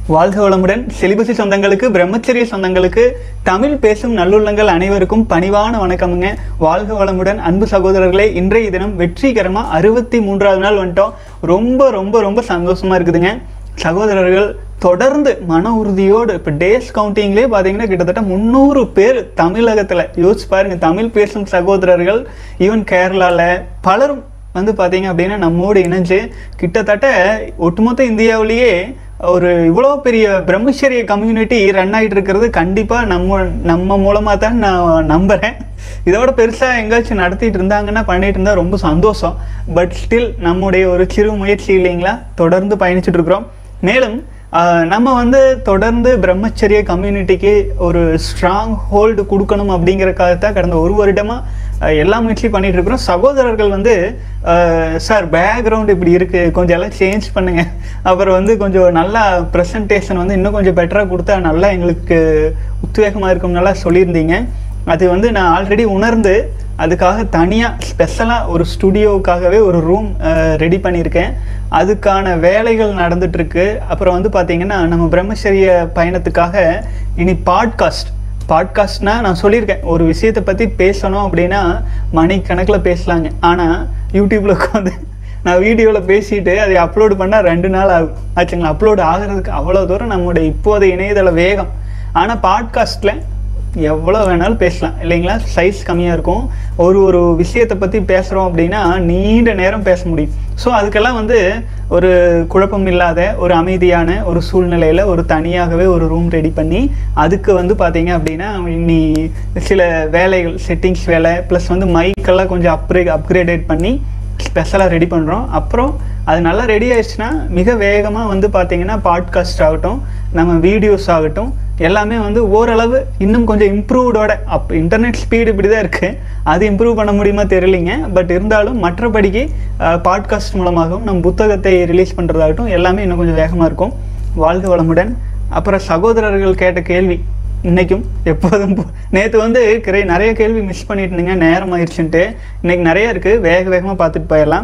வாழ்க வளமுடன் செலிபசி சொந்தங்களுக்கு பிரம்மச்சரிய சொந்தங்களுக்கு தமிழ் பேசும் நல்லுள்ளங்கள் அனைவருக்கும் பணிவான வணக்கமுங்க வாழ்க வளமுடன் அன்பு சகோதரர்களே இன்றைய தினம் வெற்றிகரமா அறுபத்தி மூன்றாவது நாள் வந்துட்டோம் ரொம்ப ரொம்ப ரொம்ப சந்தோஷமா இருக்குதுங்க சகோதரர்கள் தொடர்ந்து மன உறுதியோடு இப்போ டேஸ் கவுண்டிங்லேயே பார்த்தீங்கன்னா கிட்டத்தட்ட முந்நூறு பேர் தமிழகத்தில் யோசிச்சு பாருங்க தமிழ் பேசும் சகோதரர்கள் ஈவன் கேரளாவில் பலரும் வந்து பார்த்தீங்க அப்படின்னா நம்மோடு இணைஞ்சு கிட்டத்தட்ட ஒட்டுமொத்த இந்தியாவிலேயே ஒரு இவ்வளோ பெரிய பிரம்மச்சரிய கம்யூனிட்டி ரன் ஆகிட்டு இருக்கிறது கண்டிப்பாக நம்ம நம்ம மூலமாக தான் நான் நம்புகிறேன் இதோட பெருசாக எங்கேயாச்சும் நடத்திட்டு இருந்தாங்கன்னா பண்ணிட்டு இருந்தால் ரொம்ப சந்தோஷம் பட் ஸ்டில் நம்முடைய ஒரு சிறு முயற்சி இல்லைங்களா தொடர்ந்து பயணிச்சுட்டு இருக்கிறோம் மேலும் ஆஹ், நம்ம வந்து தொடர்ந்து பிரம்மச்சரிய கம்யூனிட்டிக்கு ஒரு ஸ்ட்ராங் ஹோல்டு கொடுக்கணும் அப்படிங்கறதுக்காகத்தான் கடந்த ஒரு வருடமாக எல்லா முயற்சியும் பண்ணிட்டு இருக்கிறோம் சகோதரர்கள் வந்து சார் பேக்ரவுண்ட் இப்படி இருக்கு கொஞ்சம் எல்லாம் சேஞ்ச் பண்ணுங்க அப்புறம் வந்து கொஞ்சம் நல்லா ப்ரெசன்டேஷன் வந்து இன்னும் கொஞ்சம் பெட்டராக கொடுத்தா நல்லா எங்களுக்கு உத்வேகமாக இருக்கும்னு சொல்லியிருந்தீங்க அது வந்து நான் ஆல்ரெடி உணர்ந்து அதுக்காக தனியாக ஸ்பெஷலாக ஒரு ஸ்டுடியோவுக்காகவே ஒரு ரூம் ரெடி பண்ணியிருக்கேன் அதுக்கான வேலைகள் நடந்துட்டு இருக்கு அப்புறம் வந்து பார்த்தீங்கன்னா நம்ம பிரம்மச்சரிய பயணத்துக்காக இனி பாட்காஸ்ட் பாட்காஸ்ட்னா நான் சொல்லியிருக்கேன் ஒரு விஷயத்தை பற்றி பேசணும் அப்படின்னா மணிக்கணக்கில் பேசலாங்க ஆனால் யூடியூப்பில் உட்காந்து நான் வீடியோவில் பேசிட்டு அதை அப்லோடு பண்ணால் ரெண்டு நாள் ஆகும் ஆச்சுங்களா அப்லோடு ஆகிறதுக்கு அவ்வளோ தூரம் நம்மளுடைய இப்போதைய இணையதள வேகம் ஆனால் பாட்காஸ்ட்டில் எவ்வளோ வேணாலும் பேசலாம் இல்லைங்களா சைஸ் கம்மியாக இருக்கும் ஒரு ஒரு விஷயத்தை பற்றி பேசுகிறோம் அப்படின்னா நீண்ட நேரம் பேச முடியும் ஸோ அதுக்கெல்லாம் வந்து ஒரு குழப்பம் இல்லாத ஒரு அமைதியான ஒரு சூழ்நிலையில் ஒரு தனியாகவே ஒரு ரூம் ரெடி பண்ணி அதுக்கு வந்து பார்த்தீங்க அப்படின்னா இனி சில வேலைகள் செட்டிங்ஸ் வேலை ப்ளஸ் வந்து மைக்கெல்லாம் கொஞ்சம் அப்ரே அப்கிரேடேட் பண்ணி ஸ்பெஷலாக ரெடி பண்ணுறோம் அப்புறம் அது நல்லா ரெடி ஆயிடுச்சுன்னா மிக வேகமாக வந்து பார்த்தீங்கன்னா பாட்காஸ்ட் ஆகட்டும் நம்ம வீடியோஸ் ஆகட்டும் எல்லாமே வந்து ஓரளவு இன்னும் கொஞ்சம் இம்ப்ரூவ்டோட அப் இன்டர்நெட் ஸ்பீடு இப்படி தான் இருக்குது அது இம்ப்ரூவ் பண்ண முடியுமா தெரியலைங்க பட் இருந்தாலும் மற்றபடிக்கு பாட்காஸ்ட் மூலமாகவும் நம்ம புத்தகத்தை ரிலீஸ் பண்ணுறதாகட்டும் எல்லாமே இன்னும் கொஞ்சம் வேகமாக இருக்கும் வாழ்க வளமுடன் அப்புறம் சகோதரர்கள் கேட்ட கேள்வி இன்னைக்கும் எப்போதும் நேற்று வந்து கிரை நிறைய கேள்வி மிஸ் பண்ணிட்டு இருந்தீங்க நேரம் ஆயிடுச்சுன்ட்டு இன்னைக்கு நிறைய இருக்குது வேக வேகமாக பார்த்துட்டு போயிடலாம்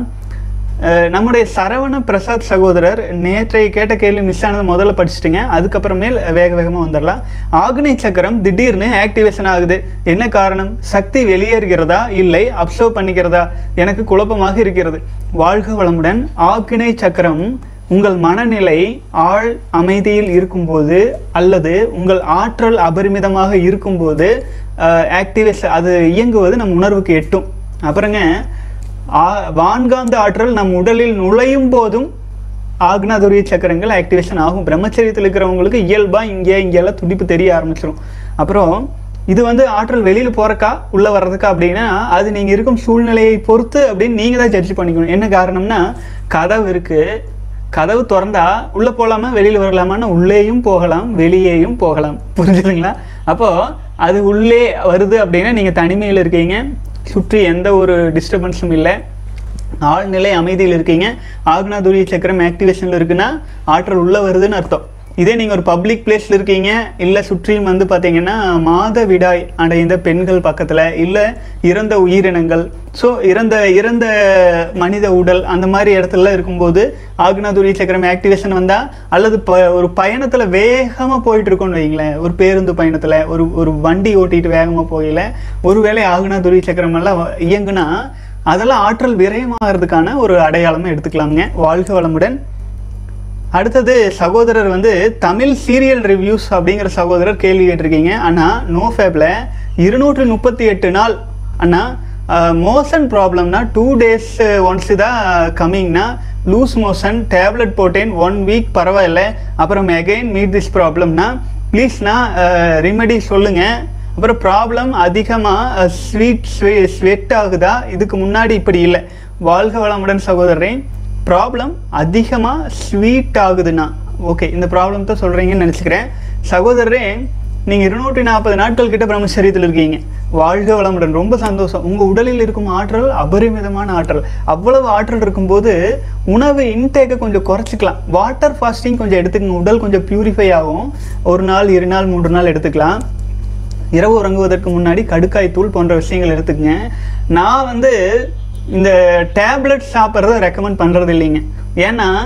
அஹ் நம்முடைய சரவண பிரசாத் சகோதரர் நேற்றைய கேட்ட கேள்வி மிஸ் ஆனது முதல்ல படிச்சுட்டுங்க அதுக்கப்புறமேல் வேக வேகமாக வந்துடலாம் ஆக்னி சக்கரம் திடீர்னு ஆக்டிவேஷன் ஆகுது என்ன காரணம் சக்தி வெளியேறுகிறதா இல்லை அப்சர்வ் பண்ணிக்கிறதா எனக்கு குழப்பமாக இருக்கிறது வாழ்க வளமுடன் ஆக்னை சக்கரம் உங்கள் மனநிலை ஆழ் அமைதியில் இருக்கும்போது அல்லது உங்கள் ஆற்றல் அபரிமிதமாக இருக்கும்போது ஆக்டிவேஷன் அது இயங்குவது நம் உணர்வுக்கு எட்டும் அப்புறங்க ஆ- வான்காந்த ஆற்றல் நம் உடலில் நுழையும் போதும் ஆக்னாதுரிய சக்கரங்கள் ஆக்டிவேஷன் ஆகும் பிரம்மச்சரியத்தில் இருக்கிறவங்களுக்கு இயல்பா இங்கே இங்கெல்லாம் துடிப்பு தெரிய ஆரம்பிச்சிடும் அப்புறம் இது வந்து ஆற்றல் வெளியில போறக்கா உள்ள வர்றதுக்கா அப்படின்னா அது நீங்க இருக்கும் சூழ்நிலையை பொறுத்து அப்படின்னு நீங்க தான் ஜட்ஜ் பண்ணிக்கணும் என்ன காரணம்னா கதவு இருக்கு கதவு திறந்தா உள்ள போகலாமா வெளியில வரலாமான்னு உள்ளேயும் போகலாம் வெளியேயும் போகலாம் புரிஞ்சுதுங்களா அப்போ அது உள்ளே வருது அப்படின்னா நீங்க தனிமையில் இருக்கீங்க சுற்றி எந்த ஒரு டிஸ்டர்பன்ஸும் இல்லை ஆழ்நிலை அமைதியில் இருக்கீங்க ஆக்னாதுரிய சக்கரம் ஆக்டிவேஷனில் இருக்குன்னா ஆற்றல் உள்ள வருதுன்னு அர்த்தம் இதே நீங்கள் ஒரு பப்ளிக் பிளேஸில் இருக்கீங்க இல்லை சுற்றியும் வந்து பார்த்தீங்கன்னா மாத விடாய் அடைந்த பெண்கள் பக்கத்தில் இல்லை இறந்த உயிரினங்கள் ஸோ இறந்த இறந்த மனித உடல் அந்த மாதிரி இடத்துல இருக்கும்போது ஆக்னாதுரிய சக்கரம் ஆக்டிவேஷன் வந்தால் அல்லது ப ஒரு பயணத்தில் வேகமாக போயிட்டு இருக்கோம்னு வைங்களேன் ஒரு பேருந்து பயணத்தில் ஒரு ஒரு வண்டி ஓட்டிட்டு வேகமாக போகல ஒருவேளை ஆக்னாதுரிய சக்கரம் எல்லாம் வ- இயங்குனா அதெல்லாம் ஆற்றல் விரயமாகிறதுக்கான ஒரு அடையாளமா எடுத்துக்கலாமுங்க வாழ்க வளமுடன் அடுத்தது சகோதரர் வந்து தமிழ் சீரியல் ரிவ்யூஸ் அப்படிங்கிற சகோதரர் கேள்வி கேட்டிருக்கீங்க அண்ணா நோ ஃபேப்ல இருநூற்றி முப்பத்தி எட்டு நாள் அண்ணா மோஷன் ப்ராப்ளம்னா டூ டேஸ் ஒன்ஸ் தான் கம்மிங்னா லூஸ் மோஷன் டேப்லெட் போட்டேன் ஒன் வீக் பரவாயில்ல அப்புறம் அகைன் மீட் திஸ் ப்ராப்ளம்னா ப்ளீஸ்ண்ணா ரெமெடி சொல்லுங்க அப்புறம் ப்ராப்ளம் அதிகமாக ஸ்வீட் ஸ்வெட் ஆகுதா இதுக்கு முன்னாடி இப்படி இல்லை வாழ்க வளமுடன் சகோதரரே ப்ராப்ளம் அதிகமாக ஸ்வீட் ஆகுதுன்னா ஓகே இந்த ப்ராப்ளம் தான் சொல்கிறீங்கன்னு நினச்சிக்கிறேன் சகோதரரே நீங்கள் இருநூற்றி நாற்பது நாட்கள் கிட்ட பிரம்மச்சரியத்தில் இருக்கீங்க வாழ்க வளமுடன் ரொம்ப சந்தோஷம் உங்கள் உடலில் இருக்கும் ஆற்றல் அபரிமிதமான ஆற்றல் அவ்வளவு ஆற்றல் இருக்கும்போது உணவு இன்டேக்கை கொஞ்சம் குறைச்சிக்கலாம் வாட்டர் ஃபாஸ்டிங் கொஞ்சம் எடுத்துக்கங்க உடல் கொஞ்சம் பியூரிஃபை ஆகும் ஒரு நாள் இரு நாள் மூன்று நாள் எடுத்துக்கலாம் இரவு உறங்குவதற்கு முன்னாடி கடுக்காய் தூள் போன்ற விஷயங்கள் எடுத்துக்கங்க நான் வந்து இந்த டேப்லெட் சாப்பிட்றத ரெக்கமெண்ட் பண்ணுறது இல்லைங்க ஏன்னா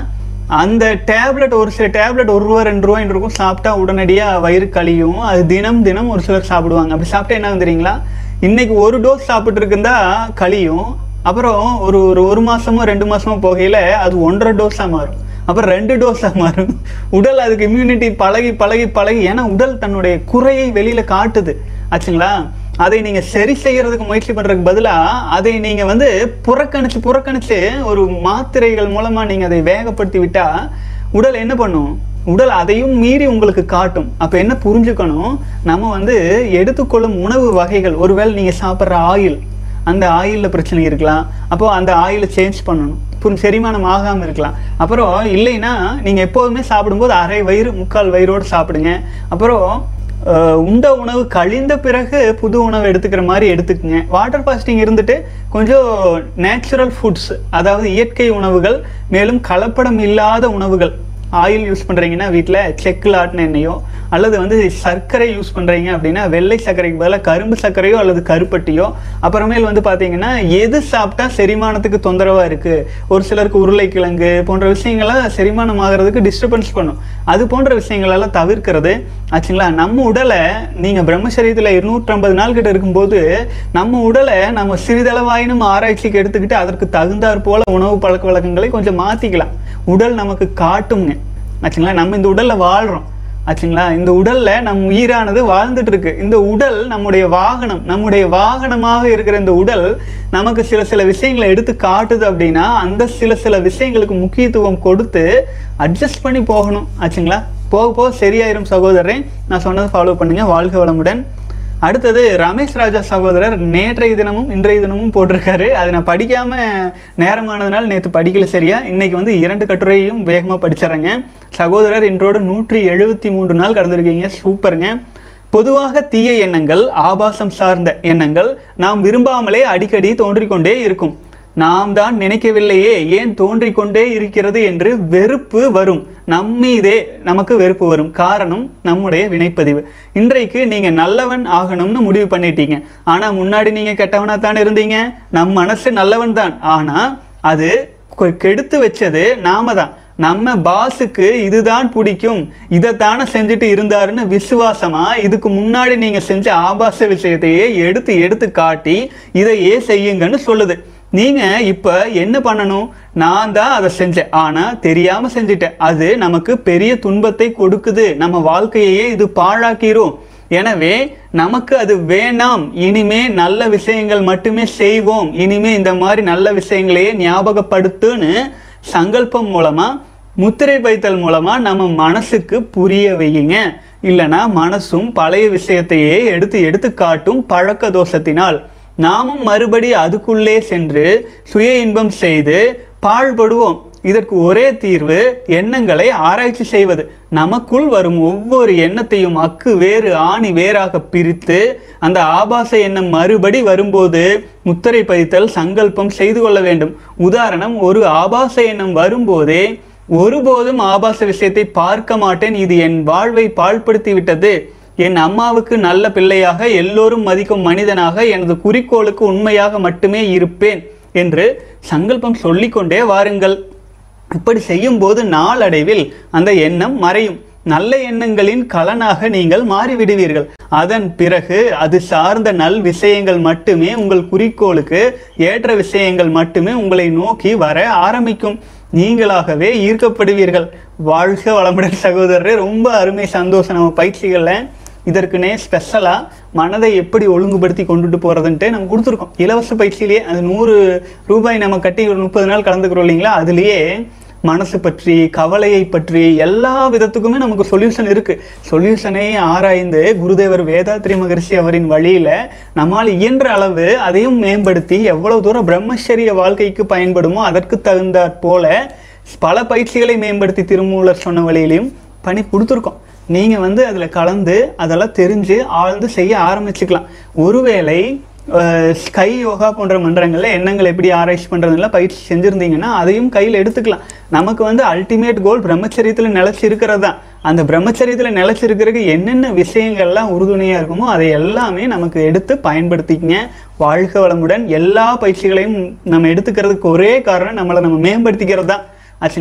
அந்த டேப்லெட் ஒரு சில டேப்லெட் ஒரு ரூபா ரெண்டு ரூபாய் இருக்கும் சாப்பிட்டா உடனடியாக வயிறு கழியும் அது தினம் தினம் ஒரு சிலர் சாப்பிடுவாங்க அப்படி சாப்பிட்டா என்ன ஆகும் தெரியுங்களா இன்னைக்கு ஒரு டோஸ் சாப்பிட்டு இருக்குந்தா கழியும் அப்புறம் ஒரு ஒரு ஒரு மாசமோ ரெண்டு மாசமோ போகையில அது ஒன்றரை டோஸா மாறும் அப்புறம் ரெண்டு டோஸா மாறும் உடல் அதுக்கு இம்யூனிட்டி பழகி பழகி பழகி ஏன்னா உடல் தன்னுடைய குறையை வெளியில காட்டுது ஆச்சுங்களா அதை நீங்க சரி செய்யறதுக்கு முயற்சி பண்றதுக்கு பதிலா அதை நீங்க வந்து புறக்கணிச்சு புறக்கணிச்சு ஒரு மாத்திரைகள் மூலமா நீங்க அதை வேகப்படுத்தி விட்டா உடல் என்ன பண்ணும் உடல் அதையும் மீறி உங்களுக்கு காட்டும் அப்ப என்ன புரிஞ்சுக்கணும் நம்ம வந்து எடுத்துக்கொள்ளும் உணவு வகைகள் ஒருவேளை நீங்க சாப்பிட்ற ஆயில் அந்த ஆயிலில் பிரச்சனை இருக்கலாம் அப்போ அந்த ஆயிலை சேஞ்ச் பண்ணணும் புரி செரிமானம் ஆகாமல் இருக்கலாம் அப்புறம் இல்லைன்னா நீங்கள் எப்போதுமே சாப்பிடும்போது அரை வயிறு முக்கால் வயிறோடு சாப்பிடுங்க அப்புறம் அஹ், உண்ட உணவு கழிந்த பிறகு புது உணவு எடுத்துக்கிற மாதிரி எடுத்துக்கங்க வாட்டர் ஃபாஸ்டிங் இருந்துட்டு கொஞ்சம் நேச்சுரல் ஃபுட்ஸ் அதாவது இயற்கை உணவுகள் மேலும் கலப்படம் இல்லாத உணவுகள் ஆயில் யூஸ் பண்ணுறீங்கன்னா வீட்டில் செக்கில் ஆட்டின எண்ணெயோ அல்லது வந்து சர்க்கரை யூஸ் பண்ணுறீங்க அப்படின்னா வெள்ளை சர்க்கரைக்கு பதிலாக கரும்பு சர்க்கரையோ அல்லது கருப்பட்டியோ அப்புறமேல் வந்து பார்த்தீங்கன்னா எது சாப்பிட்டா செரிமானத்துக்கு தொந்தரவாக இருக்குது ஒரு சிலருக்கு உருளைக்கிழங்கு போன்ற விஷயங்கள்லாம் செரிமானம் ஆகிறதுக்கு டிஸ்டர்பன்ஸ் பண்ணும் அது போன்ற விஷயங்களெல்லாம் தவிர்க்கிறது ஆச்சுங்களா நம்ம உடலை நீங்கள் பிரம்மச்சரியத்தில் இருநூற்றம்பது நாள் கிட்ட இருக்கும்போது நம்ம உடலை நம்ம சிறிதளவாயினும் ஆராய்ச்சிக்கு எடுத்துக்கிட்டு அதற்கு தகுந்தாற் போல உணவு பழக்க வழக்கங்களை கொஞ்சம் மாற்றிக்கலாம் உடல் நமக்கு காட்டுங்க ஆச்சுங்களா நம்ம இந்த உடல்ல வாழ்றோம் ஆச்சுங்களா இந்த உடல்ல நம் உயிரானது வாழ்ந்துட்டு இருக்கு இந்த உடல் நம்முடைய வாகனம் நம்முடைய வாகனமாக இருக்கிற இந்த உடல் நமக்கு சில சில விஷயங்களை எடுத்து காட்டுது அப்படின்னா அந்த சில சில விஷயங்களுக்கு முக்கியத்துவம் கொடுத்து அட்ஜஸ்ட் பண்ணி போகணும் ஆச்சுங்களா போக போக சரியாயிரும் சகோதரரே நான் சொன்னதை ஃபாலோ பண்ணுங்க வாழ்க வளமுடன் அடுத்தது ரமேஷ் ராஜா சகோதரர் நேற்றைய தினமும் இன்றைய தினமும் போட்டிருக்காரு அதை நான் படிக்காம நேரமானதுனால நேற்று படிக்கல சரியா இன்னைக்கு வந்து இரண்டு கட்டுரையும் வேகமா படிச்சிடறேங்க சகோதரர் இன்றோடு நூற்றி எழுபத்தி மூன்று நாள் கடந்திருக்கீங்க சூப்பருங்க பொதுவாக தீய எண்ணங்கள் ஆபாசம் சார்ந்த எண்ணங்கள் நாம் விரும்பாமலே அடிக்கடி தோன்றிக்கொண்டே இருக்கும் நாம் தான் நினைக்கவில்லையே ஏன் தோன்றிக் கொண்டே இருக்கிறது என்று வெறுப்பு வரும் நம்மீதே நமக்கு வெறுப்பு வரும் காரணம் நம்முடைய வினைப்பதிவு இன்றைக்கு நீங்க நல்லவன் ஆகணும்னு முடிவு பண்ணிட்டீங்க ஆனா முன்னாடி நீங்க கெட்டவனா தான் இருந்தீங்க நம் மனசு நல்லவன் தான் ஆனா அது கொ- கெடுத்து வச்சது நாம தான் நம்ம பாஸுக்கு இதுதான் பிடிக்கும் இதைத்தானே செஞ்சுட்டு இருந்தாருன்னு விசுவாசமா இதுக்கு முன்னாடி நீங்க செஞ்ச ஆபாச விஷயத்தையே எடுத்து எடுத்து காட்டி இதையே செய்யுங்கன்னு சொல்லுது நீங்க இப்ப என்ன பண்ணணும் நான் தான் அதை செஞ்சேன் ஆனா தெரியாம செஞ்சுட்டேன் அது நமக்கு பெரிய துன்பத்தை கொடுக்குது நம்ம வாழ்க்கையையே இது பாழாக்கிரும் எனவே நமக்கு அது வேணாம் இனிமே நல்ல விஷயங்கள் மட்டுமே செய்வோம் இனிமே இந்த மாதிரி நல்ல விஷயங்களையே ஞாபகப்படுத்துன்னு சங்கல்பம் மூலமா முத்திரை வைத்தல் மூலமா நம்ம மனசுக்கு புரிய வையுங்க இல்லனா மனசும் பழைய விஷயத்தையே எடுத்து எடுத்து காட்டும் பழக்க தோஷத்தினால் நாமும் மறுபடி அதுக்குள்ளே சென்று சுய இன்பம் செய்து பாழ்படுவோம் இதற்கு ஒரே தீர்வு எண்ணங்களை ஆராய்ச்சி செய்வது நமக்குள் வரும் ஒவ்வொரு எண்ணத்தையும் அக்கு வேறு ஆணி வேறாக பிரித்து அந்த ஆபாச எண்ணம் மறுபடி வரும்போது முத்திரை பதித்தல் சங்கல்பம் செய்து கொள்ள வேண்டும் உதாரணம் ஒரு ஆபாச எண்ணம் வரும்போதே ஒருபோதும் ஆபாச விஷயத்தை பார்க்க மாட்டேன் இது என் வாழ்வை பாழ்படுத்தி விட்டது என் அம்மாவுக்கு நல்ல பிள்ளையாக எல்லோரும் மதிக்கும் மனிதனாக எனது குறிக்கோளுக்கு உண்மையாக மட்டுமே இருப்பேன் என்று சங்கல்பம் சொல்லிக்கொண்டே வாருங்கள் இப்படி செய்யும்போது நாளடைவில் அந்த எண்ணம் மறையும் நல்ல எண்ணங்களின் கலனாக நீங்கள் மாறிவிடுவீர்கள் அதன் பிறகு அது சார்ந்த நல் விஷயங்கள் மட்டுமே உங்கள் குறிக்கோளுக்கு ஏற்ற விஷயங்கள் மட்டுமே உங்களை நோக்கி வர ஆரம்பிக்கும் நீங்களாகவே ஈர்க்கப்படுவீர்கள் வாழ்க வளமுடன் சகோதரரே ரொம்ப அருமை சந்தோஷம் நம்ம பயிற்சிகள்ல இதற்குனே ஸ்பெஷலாக மனதை எப்படி ஒழுங்குபடுத்தி கொண்டுட்டு போகிறதுன்ட்டு நம்ம கொடுத்துருக்கோம் இலவச பயிற்சியிலேயே அது நூறு ரூபாய் நம்ம கட்டி ஒரு முப்பது நாள் கலந்துக்கிறோம் இல்லைங்களா அதுலேயே மனசு பற்றி கவலையை பற்றி எல்லா விதத்துக்குமே நமக்கு சொல்யூஷன் இருக்கு சொல்யூஷனை ஆராய்ந்து குருதேவர் வேதாத்ரி மகரிஷி அவரின் வழியில நம்மால் இயன்ற அளவு அதையும் மேம்படுத்தி எவ்வளவு தூரம் பிரம்மச்சரிய வாழ்க்கைக்கு பயன்படுமோ அதற்கு தகுந்தாற் போல பல பயிற்சிகளை மேம்படுத்தி திருமூலர் சொன்ன வழியிலையும் பண்ணி கொடுத்துருக்கோம் நீங்க வந்து அதுல கலந்து அதெல்லாம் தெரிஞ்சு ஆழ்ந்து செய்ய ஆரம்பிச்சுக்கலாம் ஒருவேளை அஹ், ஸ்கை யோகா போன்ற மன்றங்கள்ல எண்ணங்கள் எப்படி ஆராய்ச்சி பண்றதுல பயிற்சி செஞ்சிருந்தீங்கன்னா அதையும் கையில் எடுத்துக்கலாம் நமக்கு வந்து அல்டிமேட் கோல் பிரம்மச்சரியத்துல நிலைச்சு இருக்கிறது தான் அந்த பிரம்மச்சரியத்துல நிலைச்சு இருக்கிறதுக்கு என்னென்ன விஷயங்கள்லாம் உறுதுணையா இருக்குமோ அதை எல்லாமே நமக்கு எடுத்து பயன்படுத்திக்கங்க வாழ்க வளமுடன் எல்லா பயிற்சிகளையும் நம்ம எடுத்துக்கிறதுக்கு ஒரே காரணம் நம்மளை நம்ம மேம்படுத்திக்கிறது தான் ஆச்சுங்களா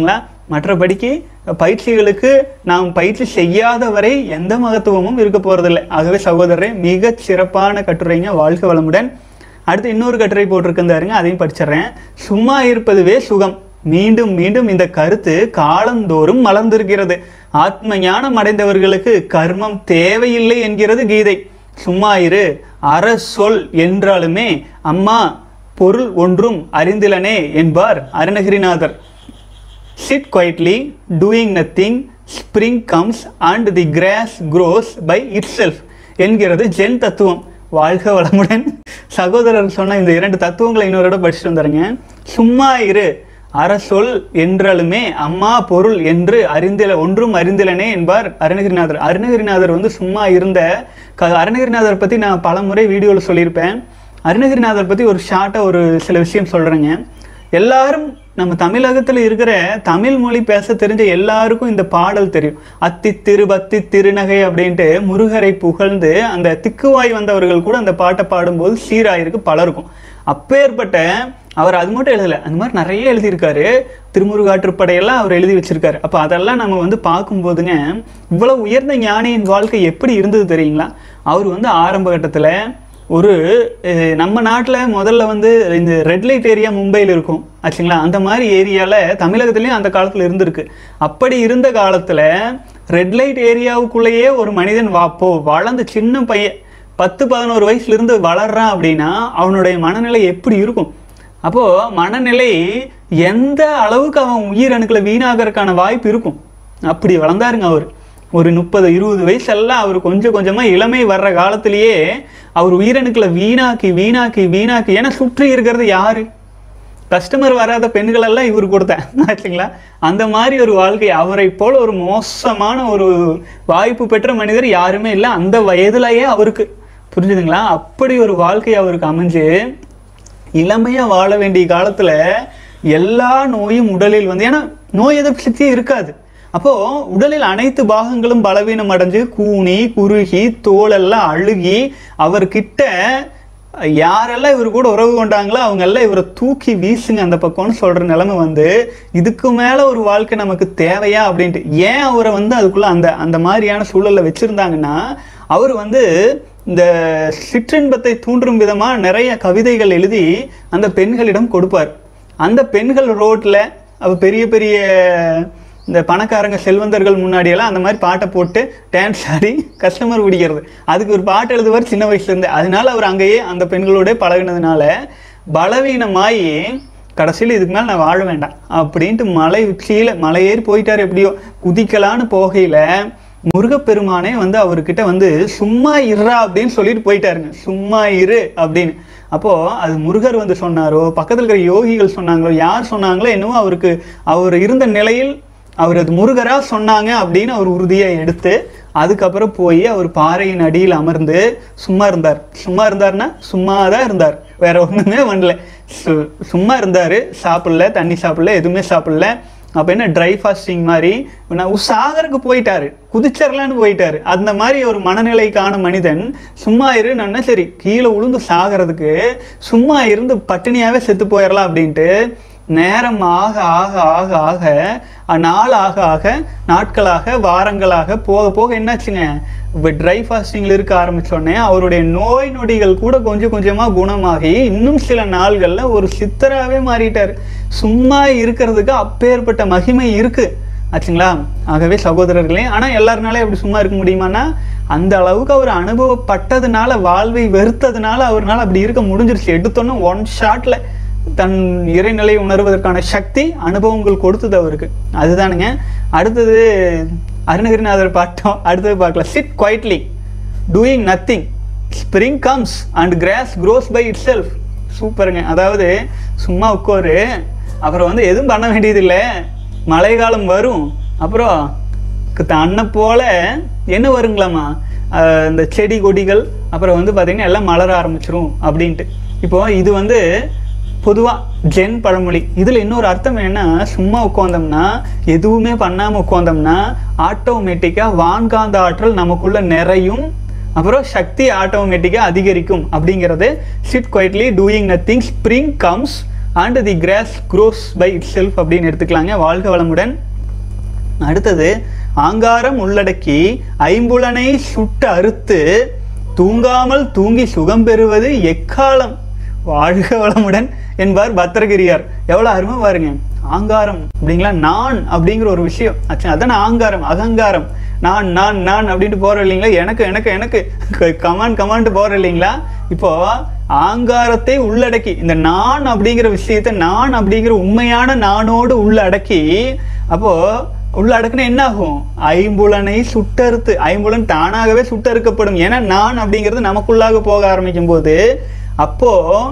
மற்றபடிக்கு பயிற்சிகளுக்கு நாம் பயிற்சி செய்யாத வரை எந்த மகத்துவமும் இருக்க போறதில்லை ஆகவே சகோதரரே மிக சிறப்பான கட்டுரைங்க வாழ்க வளமுடன் அடுத்து இன்னொரு கட்டுரை போட்டிருக்கிருந்தாருங்க அதையும் படிச்சிடுறேன் சும்மா இருப்பதுவே சுகம் மீண்டும் மீண்டும் இந்த கருத்து காலந்தோறும் மலர்ந்திருக்கிறது ஆத்ம ஞானம் அடைந்தவர்களுக்கு கர்மம் தேவையில்லை என்கிறது கீதை சும்மா இரு அற சொல் என்றாலுமே அம்மா பொருள் ஒன்றும் அறிந்திலனே என்பார் Arunagirinathar sit quietly doing nothing spring comes and the grass grows by itself என்கிறது ஜென் தத்துவம் வாழ்க வளமுடன் சகோதரர் சொன்ன இந்த இரண்டு தத்துவங்களை இன்னொரு இடம் படிச்சுட்டு வந்துடுங்க சும்மா இரு அற சொல் என்றாலுமே அம்மா பொருள் என்று அறிந்தில ஒன்றும் அறிந்திலனே என்பார் அருணகிரிநாதர் அருணகிரிநாதர் வந்து சும்மா இருந்த க அருணகிரிநாதர் பற்றி நான் பல முறை வீடியோவில் சொல்லியிருப்பேன் அருணகிரிநாதர் பற்றி ஒரு ஷார்ட்டாக ஒரு சில விஷயம் சொல்கிறேங்க எல்லாரும் நம்ம தமிழகத்தில் இருக்கிற தமிழ் மொழி பேச தெரிஞ்ச எல்லாருக்கும் இந்த பாடல் தெரியும் அத்தி திரு பத்தி திருநகை அப்படின்ட்டு முருகரை புகழ்ந்து அந்த திக்குவாய் வந்தவர்கள் கூட அந்த பாட்டை பாடும்போது சீராயிருக்கு பலருக்கும் அப்பேற்பட்ட அவர் அது மட்டும் எழுதலை அந்த மாதிரி நிறைய எழுதியிருக்காரு திருமுருகாற்றுப்படையெல்லாம் அவர் எழுதி வச்சிருக்காரு அப்போ அதெல்லாம் நம்ம வந்து பார்க்கும்போதுங்க இவ்வளவு உயர்ந்த ஞானியின் வாழ்க்கை எப்படி இருந்தது தெரியுங்களா அவர் வந்து ஆரம்ப கட்டத்தில் ஒரு அஹ், நம்ம நாட்டில் முதல்ல வந்து இந்த ரெட் லைட் ஏரியா மும்பையில் இருக்கும் ஆச்சுங்களா அந்த மாதிரி ஏரியாவில் தமிழகத்துலேயும் அந்த காலத்தில் இருந்திருக்கு அப்படி இருந்த காலத்தில் ரெட் லைட் ஏரியாவுக்குள்ளேயே ஒரு மனிதன் வாப்போ வளர்ந்த சின்ன பையன் பத்து பதினோரு வயசுலேருந்து வளர்றான் அப்படின்னா அவனுடைய மனநிலை எப்படி இருக்கும் அப்போது மனநிலை எந்த அளவுக்கு அவன் உயிரணுக்களை வீணாகிறதுக்கான வாய்ப்பு இருக்கும் அப்படி வளர்ந்தாருங்க அவர் ஒரு முப்பது இருபது வயசெல்லாம் அவர் கொஞ்சம் கொஞ்சமாக இளமை வர்ற காலத்திலேயே அவர் உயிரணுக்களை வீணாக்கி வீணாக்கி வீணாக்கி ஏன்னா சுற்றி இருக்கிறது யாரு கஸ்டமர் வராத பெண்கள் எல்லாம் இவர் கொடுத்தேன் ஆச்சுங்களா அந்த மாதிரி ஒரு வாழ்க்கை அவரை போல ஒரு மோசமான ஒரு வாய்ப்பு பெற்ற மனிதர் யாருமே இல்லை அந்த வயதுலயே அவருக்கு புரிஞ்சுதுங்களா அப்படி ஒரு வாழ்க்கை அவருக்கு அமைஞ்சு இளமையா வாழ வேண்டிய காலத்துல எல்லா நோயும் உடலில் வந்து ஏன்னா நோய் எதிர்ப்பு சக்தியே இருக்காது அப்போ உடலில் அனைத்து பாகங்களும் பலவீனம் அடைஞ்சு கூனி குறுகி தோலெல்லாம் அழுகி அவர்கிட்ட யாரெல்லாம் இவர் கூட உறவு கொண்டாங்களோ அவங்க எல்லாம் இவரை தூக்கி வீசுங்க அந்த பக்கம்னு சொல்ற நிலைமை வந்து இதுக்கு மேல ஒரு வாழ்க்கை நமக்கு தேவையா அப்படின்ட்டு ஏன் அவரை வந்து அதுக்குள்ள அந்த அந்த மாதிரியான சூழல்ல வச்சிருந்தாங்கன்னா அவர் வந்து இந்த சிற்றின்பத்தை தூண்டும் விதமா நிறைய கவிதைகள் எழுதி அந்த பெண்களிடம் கொடுப்பார் அந்த பெண்கள் ரோட்ல அவ பெரிய பெரிய இந்த பணக்காரங்க செல்வந்தர்கள் முன்னாடியெல்லாம் அந்த மாதிரி பாட்டை போட்டு டான்ஸ் ஆடி கஸ்டமர் பிடிக்கிறது அதுக்கு ஒரு பாட்டு எழுதுவார் சின்ன வயசுல இருந்து அதனால அவர் அங்கேயே அந்த பெண்களோட பழகினதுனால பலவீனமாயி கடைசியில் இதுக்கு மேலே நான் வாழ வேண்டாம் அப்படின்ட்டு மலை உச்சியில் மலை ஏறி போயிட்டாரு எப்படியோ குதிக்கலான்னு போகையில முருகப்பெருமானே வந்து அவர்கிட்ட வந்து சும்மா இருறா அப்படின்னு சொல்லிட்டு போயிட்டாருங்க சும்மா இரு அப்படின்னு அப்போ அது முருகர் வந்து சொன்னாரோ பக்கத்தில் இருக்கிற யோகிகள் சொன்னாங்களோ யார் சொன்னாங்களோ என்னவோ அவருக்கு அவர் இருந்த நிலையில் அவர் அது முருகரா சொன்னாங்க அப்படின்னு அவர் உறுதியை எடுத்து அதுக்கப்புறம் போய் அவர் பாறையின் அடியில் அமர்ந்து சும்மா இருந்தார் சும்மா இருந்தார்னா சும்மா தான் இருந்தார் வேற ஒண்ணுமே பண்ணல சு- சும்மா இருந்தாரு சாப்பிடல தண்ணி சாப்பிடல எதுவுமே சாப்பிடல அப்ப என்ன ட்ரை ஃபாஸ்டிங் மாதிரி நான் சாகருக்கு போயிட்டாரு குதிச்சரலான்னு போயிட்டாரு அந்த மாதிரி ஒரு மனநிலைக்கான மனிதன் சும்மா இரு நான் சரி கீழே உளுந்து சாகிறதுக்கு சும்மா இருந்து பட்டினியாவே செத்து போயிடலாம் அப்படின்ட்டு நேரம் ஆக ஆக ஆக ஆக அஹ், நாள் ஆக ஆக நாட்களாக வாரங்களாக போக போக என்னாச்சுங்க இப்போ ட்ரை ஃபாஸ்டிங்கில் இருக்க ஆரம்பிச்சோடனே அவருடைய நோய் நொடிகள் கூட கொஞ்சம் கொஞ்சமாக குணமாகி இன்னும் சில நாள்களில் ஒரு சித்தராகவே மாறிட்டார் சும்மா இருக்கிறதுக்கு அப்பேற்பட்ட மகிமை இருக்கு ஆச்சுங்களா ஆகவே சகோதரர்களே ஆனால் எல்லாருனாலே அப்படி சும்மா இருக்க முடியுமானா அந்த அளவுக்கு அவர் அனுபவப்பட்டதுனால வாழ்வை வெறுத்ததுனால அவர்னால அப்படி இருக்க முடிஞ்சிருச்சு எடுத்தோன்னே ஒன் ஷாட்ல தன் இறைநிலை உணர்வதற்கான சக்தி அனுபவங்கள் கொடுத்தது அவருக்கு அதுதானுங்க அடுத்தது அருணகிரிநாதர் பாட்டம் அடுத்தது பார்க்கலாம் sit quietly doing nothing spring comes and grass grows by itself சூப்பருங்க அதாவது சும்மா உட்காரு அப்புறம் வந்து எதுவும் பண்ண வேண்டியதில்லை மழை காலம் வரும் அப்புறம் தன்னை போல என்ன வருங்களாமா அஹ் இந்த செடி கொடிகள் அப்புறம் வந்து பார்த்தீங்கன்னா எல்லாம் மலர ஆரம்பிச்சிரும் அப்படின்ட்டு இப்போ இது வந்து பொதுவாக ஜென் பழமொழி இதில் இன்னொரு அர்த்தம் என்னன்னா சும்மா உட்காந்தோம்னா எதுவுமே பண்ணாமல் உட்காந்தோம்னா ஆட்டோமேட்டிக்காக வான்காந்த ஆற்றல் நமக்குள்ள நிறையும் அப்புறம் சக்தி ஆட்டோமேட்டிக்காக அதிகரிக்கும் அப்படிங்கிறது sit quietly doing nothing spring comes and the grass grows by itself அப்படின்னு எடுத்துக்கலாங்க வாழ்க வளமுடன் அடுத்தது ஆங்காரம் உள்ளடக்கி ஐம்புலனை சுட்டு அறுத்து தூங்காமல் தூங்கி சுகம் பெறுவது எக்காலம் வாழ்க வளமுடன் என்பார் பத்திரகிரியார் எவ்வளவு அருமை பாருங்க ஆங்காரம் அப்படிங்களா நான் அப்படிங்கிற ஒரு விஷயம் ஆச்சு அதானே ஆங்காரம் அகங்காரம் நான் நான் நான் அப்படின்ட்டு போற இல்லைங்களா எனக்கு எனக்கு எனக்கு கமாண்ட் கமாண்ட் போற இல்லைங்களா இப்போ ஆங்காரத்தை உள்ளடக்கி இந்த நான் அப்படிங்கிற விஷயத்தை நான் அப்படிங்கிற உண்மையான நானோடு உள்ளடக்கி அப்போ உள்ள அடக்குனா என்ன ஆகும் ஐம்புலனை சுட்டறுத்து ஐம்புலன் தானாகவே சுட்டறுக்கப்படும் ஏன்னா நான் அப்படிங்கிறது நமக்குள்ளாக போக ஆரம்பிக்கும் போது அப்போ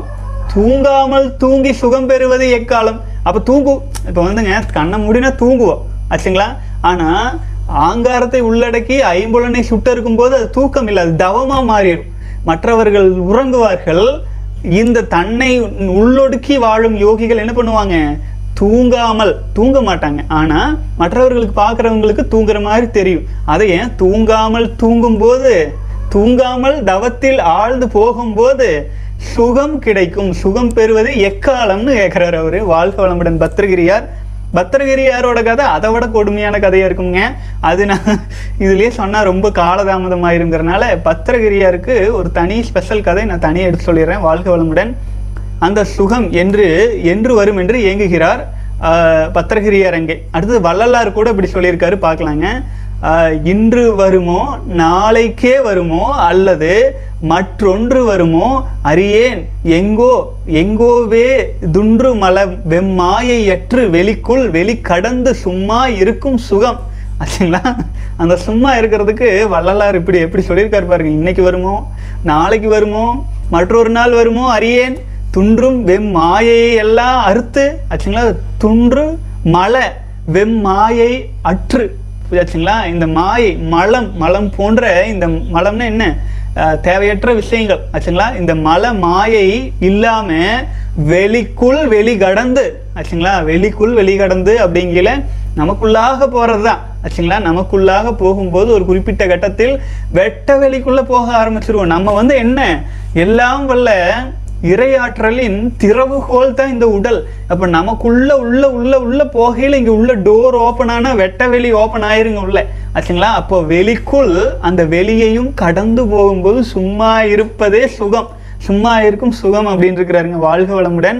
தூங்காமல் தூங்கி சுகம் பெறுவது எக்காலம் அப்ப தூங்கு இப்ப வந்துங்க கண்ணை மூடினா தூங்குவோம் ஆச்சுங்களா ஆனா ஆங்காரத்தை உள்ளடக்கி ஐம்புலனை சுட்டறுக்கும் போது அது தூக்கம் இல்லை அது தவமா மாறிடும் மற்றவர்கள் உறங்குவார்கள் இந்த தன்னை உள்ளொடுக்கி வாழும் யோகிகள் என்ன பண்ணுவாங்க தூங்காமல் தூங்க மாட்டாங்க ஆனா மற்றவர்களுக்கு பார்க்கறவங்களுக்கு தூங்குற மாதிரி தெரியும் அதை ஏன் தூங்காமல் தூங்கும்போது தூங்காமல் தவத்தில் ஆழ்ந்து போகும்போது சுகம் கிடைக்கும் சுகம் பெறுவது எக்காலம்னு கேட்கிறார் அவரு வாழ்க வளமுடன் பத்திரகிரியார் பத்திரகிரியாரோட கதை அதை விட கொடுமையான கதையா இருக்குங்க அது நான் இதுலயே சொன்னா ரொம்ப காலதாமதம் ஆயிருங்கிறனால பத்திரகிரியாருக்கு ஒரு தனி ஸ்பெஷல் கதை நான் தனியாக எடுத்து சொல்லிடுறேன் வாழ்க வளமுடன் அந்த சுகம் என்று என்று வரும் என்று ஏங்குகிறார் ஆஹ் பத்திரகிரியார் அங்கே அடுத்தது வள்ளலார் கூட இப்படி சொல்லியிருக்காரு பார்க்கலாங்க ஆஹ் இன்று வருமோ நாளைக்கே வருமோ அல்லது மற்றொன்று வருமோ அறியேன் எங்கோ எங்கோவே துன்று மல வெம்மாயையற்று வெளிக்குள் வெளி கடந்து சும்மா இருக்கும் சுகம் ஆச்சுங்களா அந்த சும்மா இருக்கிறதுக்கு வள்ளலார் இப்படி எப்படி சொல்லியிருக்காரு பாருங்க இன்னைக்கு வருமோ நாளைக்கு வருமோ மற்றொரு நாள் வருமோ அறியேன் துன்றும் வெம் மாயையை எல்லாம் அறுத்து ஆச்சுங்களா துன்று மலை வெம் மாயை அற்று புரியாச்சுங்களா இந்த மாயை மலம் மலம் போன்ற இந்த மலம்னா என்ன அஹ், தேவையற்ற விஷயங்கள் ஆச்சுங்களா இந்த மல மாயை இல்லாம வெளிக்குள் வெளி கடந்து ஆச்சுங்களா வெளிக்குள் வெளி கடந்து அப்படிங்கிற நமக்குள்ளாக போறதுதான் ஆச்சுங்களா நமக்குள்ளாக போகும்போது ஒரு குறிப்பிட்ட கட்டத்தில் வெட்ட வெளிக்குள்ள போக ஆரம்பிச்சிருவோம் நம்ம வந்து என்ன எல்லாம் வல்ல இறையாற்றலின் திறவுகோல் தான் இந்த உடல் அப்ப நமக்குள்ள உள்ள உள்ள உள்ள போகையில இங்க உள்ள டோர் ஓபன் ஆனா வெட்ட வெளி ஓபன் ஆயிருங்க உள்ள ஆச்சுங்களா அப்போ வெளிக்குள் அந்த வெளியையும் கடந்து போகும்போது சும்மா இருப்பதே சுகம் சும்மா இருக்கும் சுகம் அப்படின்னு இருக்கிறாருங்க வாழ்க வளமுடன்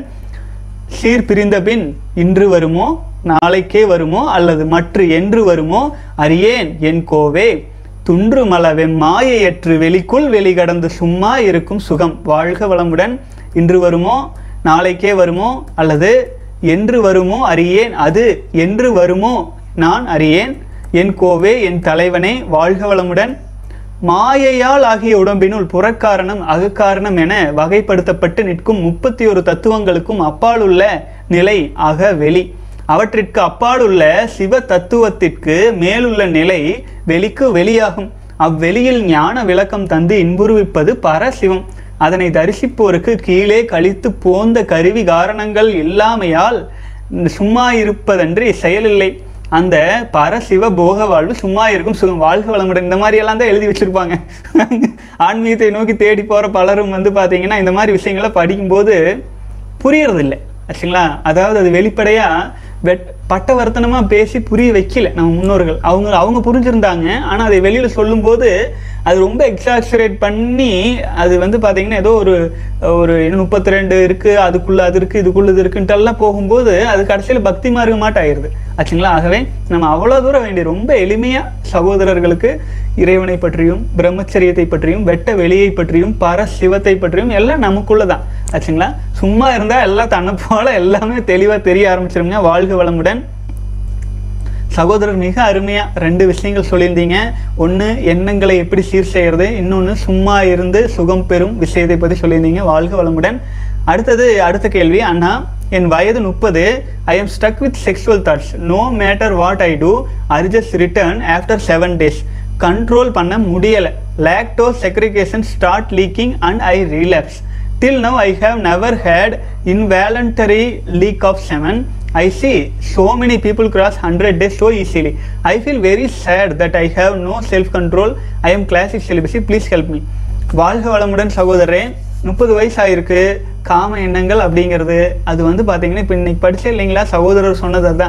சீர் பிரிந்த பின் இன்று வருமோ நாளைக்கே வருமோ அல்லது மற்ற என்று வருமோ அறியேன் என் கோவே துன்று மலவெம் மாயையற்று வெளிக்குள் வெளி கடந்து சும்மா இருக்கும் சுகம் வாழ்க வளமுடன் இன்று வருமோ நாளைக்கே வருமோ அல்லது என்று வருமோ அறியேன் அது என்று வருமோ நான் அறியேன் என் கோவே என் தலைவனே வாழ்க வளமுடன் மாயையால் ஆகிய உடம்பினுள் புறக்காரணம் அகக்காரணம் என வகைப்படுத்தப்பட்டு நிற்கும் முப்பத்தி ஒரு தத்துவங்களுக்கும் அப்பாலுள்ள நிலை அக வெளி அவற்றிற்கு அப்பாலுள்ள சிவ தத்துவத்திற்கு மேலுள்ள நிலை வெளிக்கு வெளியாகும் அவ்வெளியில் ஞான விளக்கம் தந்து இன்புறுவிப்பது பரசிவம் அதனை தரிசிப்போருக்கு கீழே கழித்து போந்த கருவி காரணங்கள் இல்லாமையால் சும்மா இருப்பதன்றி செயலில்லை அந்த பரசிவ போக வாழ்வு சும்மா இருக்கும் சுகம் வாழ்க வளமுடன் இந்த மாதிரி எல்லாம் தான் எழுதி வச்சிருப்பாங்க ஆன்மீகத்தை நோக்கி தேடி போற பலரும் வந்து பாத்தீங்கன்னா இந்த மாதிரி விஷயங்களை படிக்கும்போது புரியறதில்லை ஆச்சுங்களா அதாவது அது வெளிப்படையா வெட் பட்டவர்த்தனமா பேசி புரிய வைக்கல நம்ம முன்னோர்கள் அவங்க அவங்க புரிஞ்சிருந்தாங்க ஆனா அதை வெளியில சொல்லும்போது அது ரொம்ப எக்ஸாக்சுரேட் பண்ணி அது வந்து பாத்தீங்கன்னா ஏதோ ஒரு ஒரு முப்பத்தி ரெண்டு இருக்கு அதுக்குள்ள அது இருக்கு இதுக்குள்ள இது இருக்குன்ட்டு எல்லாம் போகும்போது அது கடைசியில பக்தி மார்க்க மாட்டாயிருது ஆச்சுங்களா ஆகவே நம்ம அவ்வளவு தூரம் வேண்டிய ரொம்ப எளிமையா சகோதரர்களுக்கு இறைவனை பற்றியும் பிரம்மச்சரியத்தை பற்றியும் வெட்ட வெளியை பற்றியும் பர சிவத்தை பற்றியும் எல்லாம் நமக்குள்ளதான் ஆச்சுங்களா சும்மா இருந்தா எல்லாம் தன்னை போல எல்லாமே தெளிவா தெரிய ஆரம்பிச்சிருங்க வாழ்க வளமுடன் சகோதரர் மிக அருமையா ரெண்டு விஷயங்கள் சொல்லியிருந்தீங்க ஒண்ணு எண்ணங்களை எப்படி சீர் செய்யறது இன்னொன்னு சும்மா இருந்து சுகம் பெறும் விஷயத்தை பத்தி சொல்லியிருந்தீங்க வாழ்க வளமுடன் அடுத்தது அடுத்த கேள்வி அண்ணா என் வயது முப்பது I am stuck with sexual thoughts no matter what I do I just return after seven days control பண்ண முடியல லாக்டோ செக்ரிகேஷன் start leaking and I relapse Till now, I have never had involuntary leak of semen. I see so many people cross 100 days so easily. I feel very sad that I have no self control. I am classic celibacy. Please help me. வாழ்க வளமுடன் சகோதரரே முப்பது வயசு ஆயிருக்கு காம எண்ணங்கள் அப்படிங்கிறது அது வந்து பார்த்தீங்கன்னா இப்போ இன்னைக்கு படிச்சே இல்லைங்களா சகோதரர் சொன்னது அதுதான்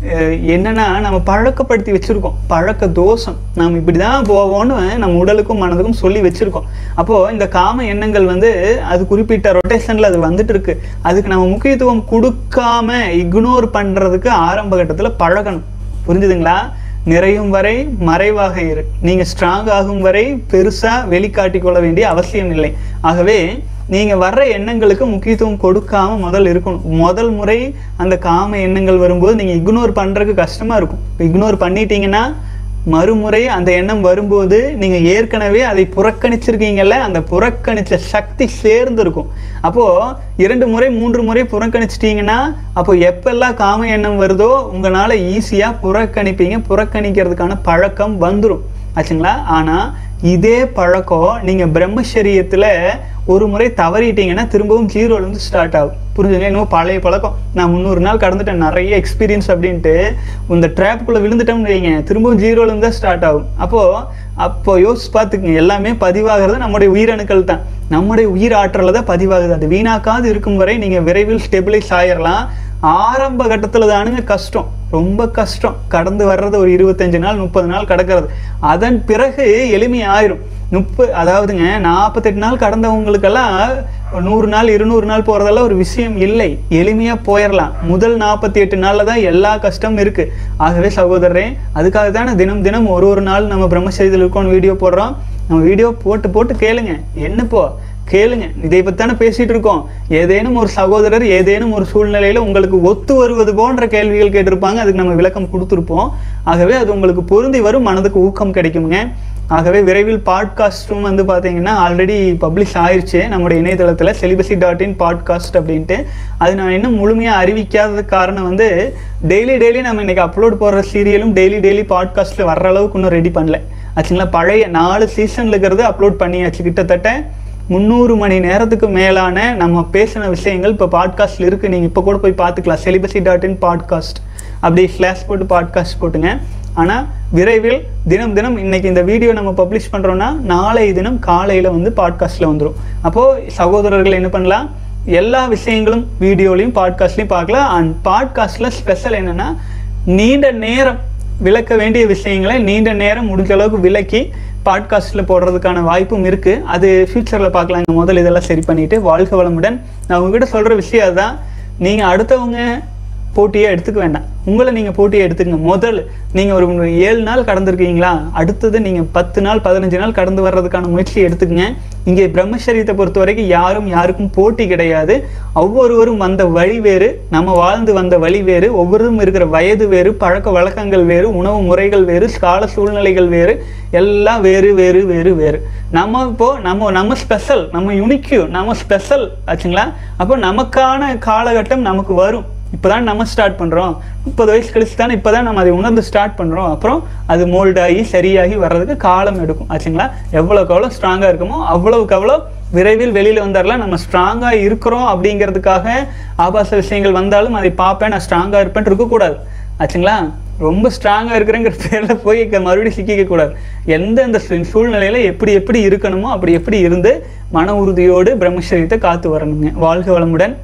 அஹ் என்னன்னா நம்ம பழக்கப்படுத்தி வச்சிருக்கோம் பழக்க தோஷம் நம்ம இப்படி தான் போவோம்னு நம்ம உடலுக்கும் மனதுக்கும் சொல்லி வச்சிருக்கோம் அப்போ இந்த காம எண்ணங்கள் வந்து அது குறிப்பிட்ட ரொட்டேஷன்ல அது வந்துட்டு இருக்கு அதுக்கு நம்ம முக்கியத்துவம் கொடுக்காம இக்னோர் பண்றதுக்கு ஆரம்ப கட்டத்துல பழகணும் புரிஞ்சுதுங்களா நிறையும் வரை மறைவாக இரு நீங்க ஸ்ட்ராங் ஆகும் வரை பெருசா வெளிக்காட்டிக் கொள்ள வேண்டிய அவசியம் இல்லை ஆகவே நீங்க வர்ற எண்ணங்களுக்கு முக்கியத்துவம் கொடுக்காம முதல் இருக்கணும் முதல் முறை அந்த காம எண்ணங்கள் வரும்போது நீங்க இக்னோர் பண்றதுக்கு கஷ்டமா இருக்கும் இக்னோர் பண்ணிட்டீங்கன்னா மறுமுறை அந்த எண்ணம் வரும்போது நீங்க ஏற்கனவே அதை புறக்கணிச்சிருக்கீங்கல்ல அந்த புறக்கணிச்ச சக்தி சேர்ந்து இருக்கும் அப்போ இரண்டு முறை மூன்று முறை புறக்கணிச்சிட்டீங்கன்னா அப்போ எப்பெல்லாம் காம எண்ணம் வருதோ உங்களால ஈஸியா புறக்கணிப்பீங்க புறக்கணிக்கிறதுக்கான பழக்கம் வந்துடும் ஆச்சுங்களா ஆனா இதே பழக்கம் நீங்க பிரம்மச்சரியத்துல ஒரு முறை தவறிட்டீங்கன்னா திரும்பவும் ஜீரோல இருந்து ஸ்டார்ட் ஆகும் புரிஞ்சுங்க இன்னும் பழைய பழக்கம் நான் முந்நூறு நாள் கடந்துட்டேன் நிறைய எக்ஸ்பீரியன்ஸ் அப்படின்ட்டு இந்த ட்ராப்புக்குள்ள விழுந்துட்டோம்னு வைங்க திரும்பவும் ஜீரோல இருந்து தான் ஸ்டார்ட் ஆகும் அப்போ அப்போ யோசிச்சு பார்த்துக்குங்க எல்லாமே பதிவாகிறது நம்முடைய உயிரணுக்கள் தான் நம்முடைய உயிர் ஆற்றல தான் பதிவாகுது அது வீணாக்காது இருக்கும் வரை நீங்க விரைவில் ஸ்டெபிலைஸ் ஆயிரலாம் ஆரம்ப கட்டத்துல தானுங்க கஷ்டம் ரொம்ப கஷ்டம் கடந்து வர்றது ஒரு இருபத்தஞ்சு நாள் முப்பது நாள் கடக்கிறது அதன் பிறகு எளிமையாயிரும் முப்பது அதாவதுங்க நாற்பத்தெட்டு நாள் கடந்தவங்களுக்கெல்லாம் நூறு நாள் இருநூறு நாள் போறதெல்லாம் ஒரு விஷயம் இல்லை எளிமையா போயிடலாம் முதல் நாற்பத்தி எட்டு நாள்ல தான் எல்லா கஷ்டமும் இருக்கு ஆகவே சகோதரரே அதுக்காக தானே தினம் தினம் ஒரு ஒரு நாள் நம்ம பிரம்மச்சரியத்தில் இருக்கோம் வீடியோ போடுறோம் நம்ம வீடியோ போட்டு போட்டு கேளுங்க என்னப்போ கேளுங்க இதை பத்தி தானே பேசிட்டு இருக்கோம் ஏதேனும் ஒரு சகோதரர் ஏதேனும் ஒரு சூழ்நிலையில உங்களுக்கு ஒத்து வருவது போன்ற கேள்விகள் கேட்டிருப்பாங்க அதுக்கு நம்ம விளக்கம் கொடுத்துருப்போம் ஆகவே அது உங்களுக்கு பொருந்தி வரும் மனதுக்கு ஊக்கம் கிடைக்குங்க ஆகவே விரைவில் பாட்காஸ்ட்டும் வந்து பார்த்தீங்கன்னா ஆல்ரெடி பப்ளிஷ் ஆயிருச்சு நம்முடைய இணையதளத்தில் செலிபசி டாட் இன் பாட்காஸ்ட் அப்படின்ட்டு அது நான் இன்னும் முழுமையாக அறிவிக்காததுக்கு காரணம் வந்து டெய்லி டெய்லி நம்ம இன்னைக்கு அப்லோட் போடுற சீரியலும் டெய்லி டெய்லி பாட்காஸ்ட்டில் வர்ற அளவுக்கு இன்னும் ரெடி பண்ணல ஆச்சுங்களா பழைய நாலு சீசன்ல இருக்கிறது அப்லோட் பண்ணியாச்சு கிட்டத்தட்ட முந்நூறு மணி நேரத்துக்கு மேலான நம்ம பேசின விஷயங்கள் இப்போ பாட்காஸ்ட்ல இருக்கு நீங்கள் இப்போ கூட போய் பார்த்துக்கலாம் செலிபசி டாட் இன் பாட்காஸ்ட் அப்படி ஸ்லாஷ் போட்டு பாட்காஸ்ட் போட்டுங்க ஆனால் விரைவில் தினம் தினம் இன்னைக்கு இந்த வீடியோ நம்ம பப்ளிஷ் பண்ணுறோன்னா நாளை தினம் காலையில் வந்து பாட்காஸ்ட்டில் வந்துடும் அப்போது சகோதரர்கள் என்ன பண்ணலாம் எல்லா விஷயங்களும் வீடியோலையும் பாட்காஸ்ட்லையும் பார்க்கலாம் அண்ட் பாட்காஸ்ட்டில் ஸ்பெஷல் என்னென்னா நீண்ட நேரம் விளக்க வேண்டிய விஷயங்களை நீண்ட நேரம் முடிஞ்ச அளவுக்கு விளக்கி பாட்காஸ்ட்டில் போடுறதுக்கான வாய்ப்பும் இருக்குது அது ஃப்யூச்சரில் பார்க்கலாங்க முதல்ல இதெல்லாம் சரி பண்ணிவிட்டு வாழ்க வளமுடன் நான் உங்ககிட்ட சொல்கிற விஷயம் அதுதான் நீங்கள் அடுத்தவங்க போட்டியை எடுத்துக்க வேண்டாம் உங்களை நீங்கள் போட்டியை எடுத்துக்கங்க முதல் நீங்கள் ஒரு ஏழு நாள் கடந்திருக்கீங்களா அடுத்தது நீங்கள் பத்து நாள் பதினஞ்சு நாள் கடந்து வர்றதுக்கான முயற்சியை எடுத்துக்கங்க இங்கே பிரம்மச்சரியத்தை பொறுத்த வரைக்கும் யாரும் யாருக்கும் போட்டி கிடையாது ஒவ்வொருவரும் வந்த வழி வேறு நம்ம வாழ்ந்து வந்த வழி வேறு ஒவ்வொருவரும் இருக்கிற வயது வேறு பழக்க வழக்கங்கள் வேறு உணவு முறைகள் வேறு கால சூழ்நிலைகள் வேறு எல்லாம் வேறு வேறு வேறு வேறு நம்ம இப்போ நம்ம நம்ம ஸ்பெஷல் நம்ம யுனிக்யூ நம்ம ஸ்பெஷல் ஆச்சுங்களா அப்போ நமக்கான காலகட்டம் நமக்கு வரும் இப்போதான் நம்ம ஸ்டார்ட் பண்ணுறோம் முப்பது வயசு கழிச்சு தானே இப்போ தான் நம்ம அதை உணர்ந்து ஸ்டார்ட் பண்ணுறோம் அப்புறம் அது மோல்டாகி சரியாகி வர்றதுக்கு காலம் எடுக்கும் ஆச்சுங்களா எவ்வளோக்கு எவ்வளோ ஸ்ட்ராங்காக இருக்குமோ அவ்வளவுக்கு அவ்வளோ விரைவில் வெளியில் வந்துடலாம் நம்ம ஸ்ட்ராங்காக இருக்கிறோம் அப்படிங்கிறதுக்காக ஆபாச விஷயங்கள் வந்தாலும் அதை பார்ப்பேன் நான் ஸ்ட்ராங்காக இருப்பேன் இருக்கக்கூடாது ஆச்சுங்களா ரொம்ப ஸ்ட்ராங்காக இருக்கிறேங்கிற பேரில் போய் க- மறுபடியும் சிக்கிக்க கூடாது எந்தெந்த சூ- சூழ்நிலையில எப்படி எப்படி இருக்கணுமோ அப்படி எப்படி இருந்து மன உறுதியோடு பிரம்மச்சரியத்தை காத்து வரணுங்க வாழ்க வளமுடன்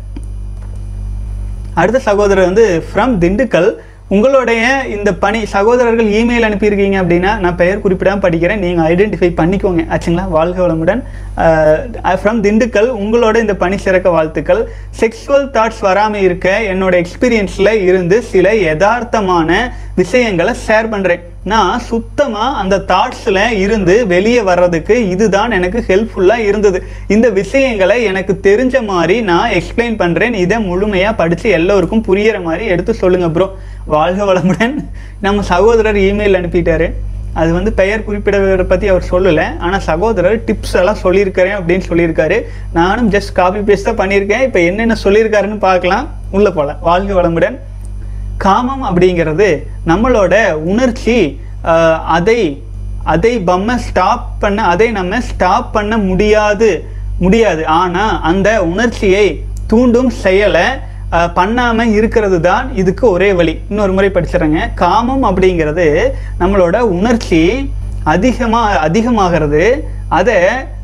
அடுத்த சகோதரர் வந்து ஃப்ரம் திண்டுக்கல் உங்களுடைய இந்த பணி சகோதரர்கள் இமெயில் அனுப்பியிருக்கீங்க அப்படின்னா நான் பெயர் குறிப்பிடாம படிக்கிறேன் நீங்கள் ஐடென்டிஃபை பண்ணிக்கோங்க ஆச்சுங்களா வாழ்க வளமுடன் ஃப்ரம் திண்டுக்கல் உங்களோட இந்த பணி சிறக்க வாழ்த்துக்கள் செக்ஸுவல் தாட்ஸ் வராமல் இருக்க என்னோட எக்ஸ்பீரியன்ஸில் இருந்து சில யதார்த்தமான விஷயங்களை ஷேர் பண்ணுறேன் நான் சுத்தமாக அந்த தாட்ஸில் இருந்து வெளியே வர்றதுக்கு இதுதான் எனக்கு ஹெல்ப்ஃபுல்லாக இருந்தது இந்த விஷயங்களை எனக்கு தெரிஞ்ச மாதிரி நான் எக்ஸ்பிளைன் பண்ணுறேன் இதை முழுமையாக படித்து எல்லோருக்கும் புரியிற மாதிரி எடுத்து சொல்லுங்க ப்ரோ வாழ்க வளமுடன் நம்ம சகோதரர் இமெயில் அனுப்பிட்டாரு அது வந்து பெயர் குறிப்பிடுவதை பற்றி அவர் சொல்லலை ஆனால் சகோதரர் டிப்ஸ் எல்லாம் சொல்லியிருக்கிறேன் அப்படின்னு சொல்லியிருக்காரு நானும் ஜஸ்ட் காப்பி பேஸ்ட் தான் பண்ணியிருக்கேன் இப்போ என்னென்ன சொல்லியிருக்காருன்னு பார்க்கலாம் உள்ளே போகலாம் வாழ்க வளமுடன் காமம் அப்படிங்கிறது நம்மளோட உணர்ச்சி ஆஹ், அதை அதை பம்ம ஸ்டாப் பண்ண அதை நம்ம ஸ்டாப் பண்ண முடியாது முடியாது ஆனா அந்த உணர்ச்சியை தூண்டும் செயலை ஆஹ், பண்ணாம இருக்கிறது தான் இதுக்கு ஒரே வழி இன்னொரு முறை படிச்சிடுறேங்க காமம் அப்படிங்கிறது நம்மளோட உணர்ச்சி அதிகமா அதிகமாகிறது அதை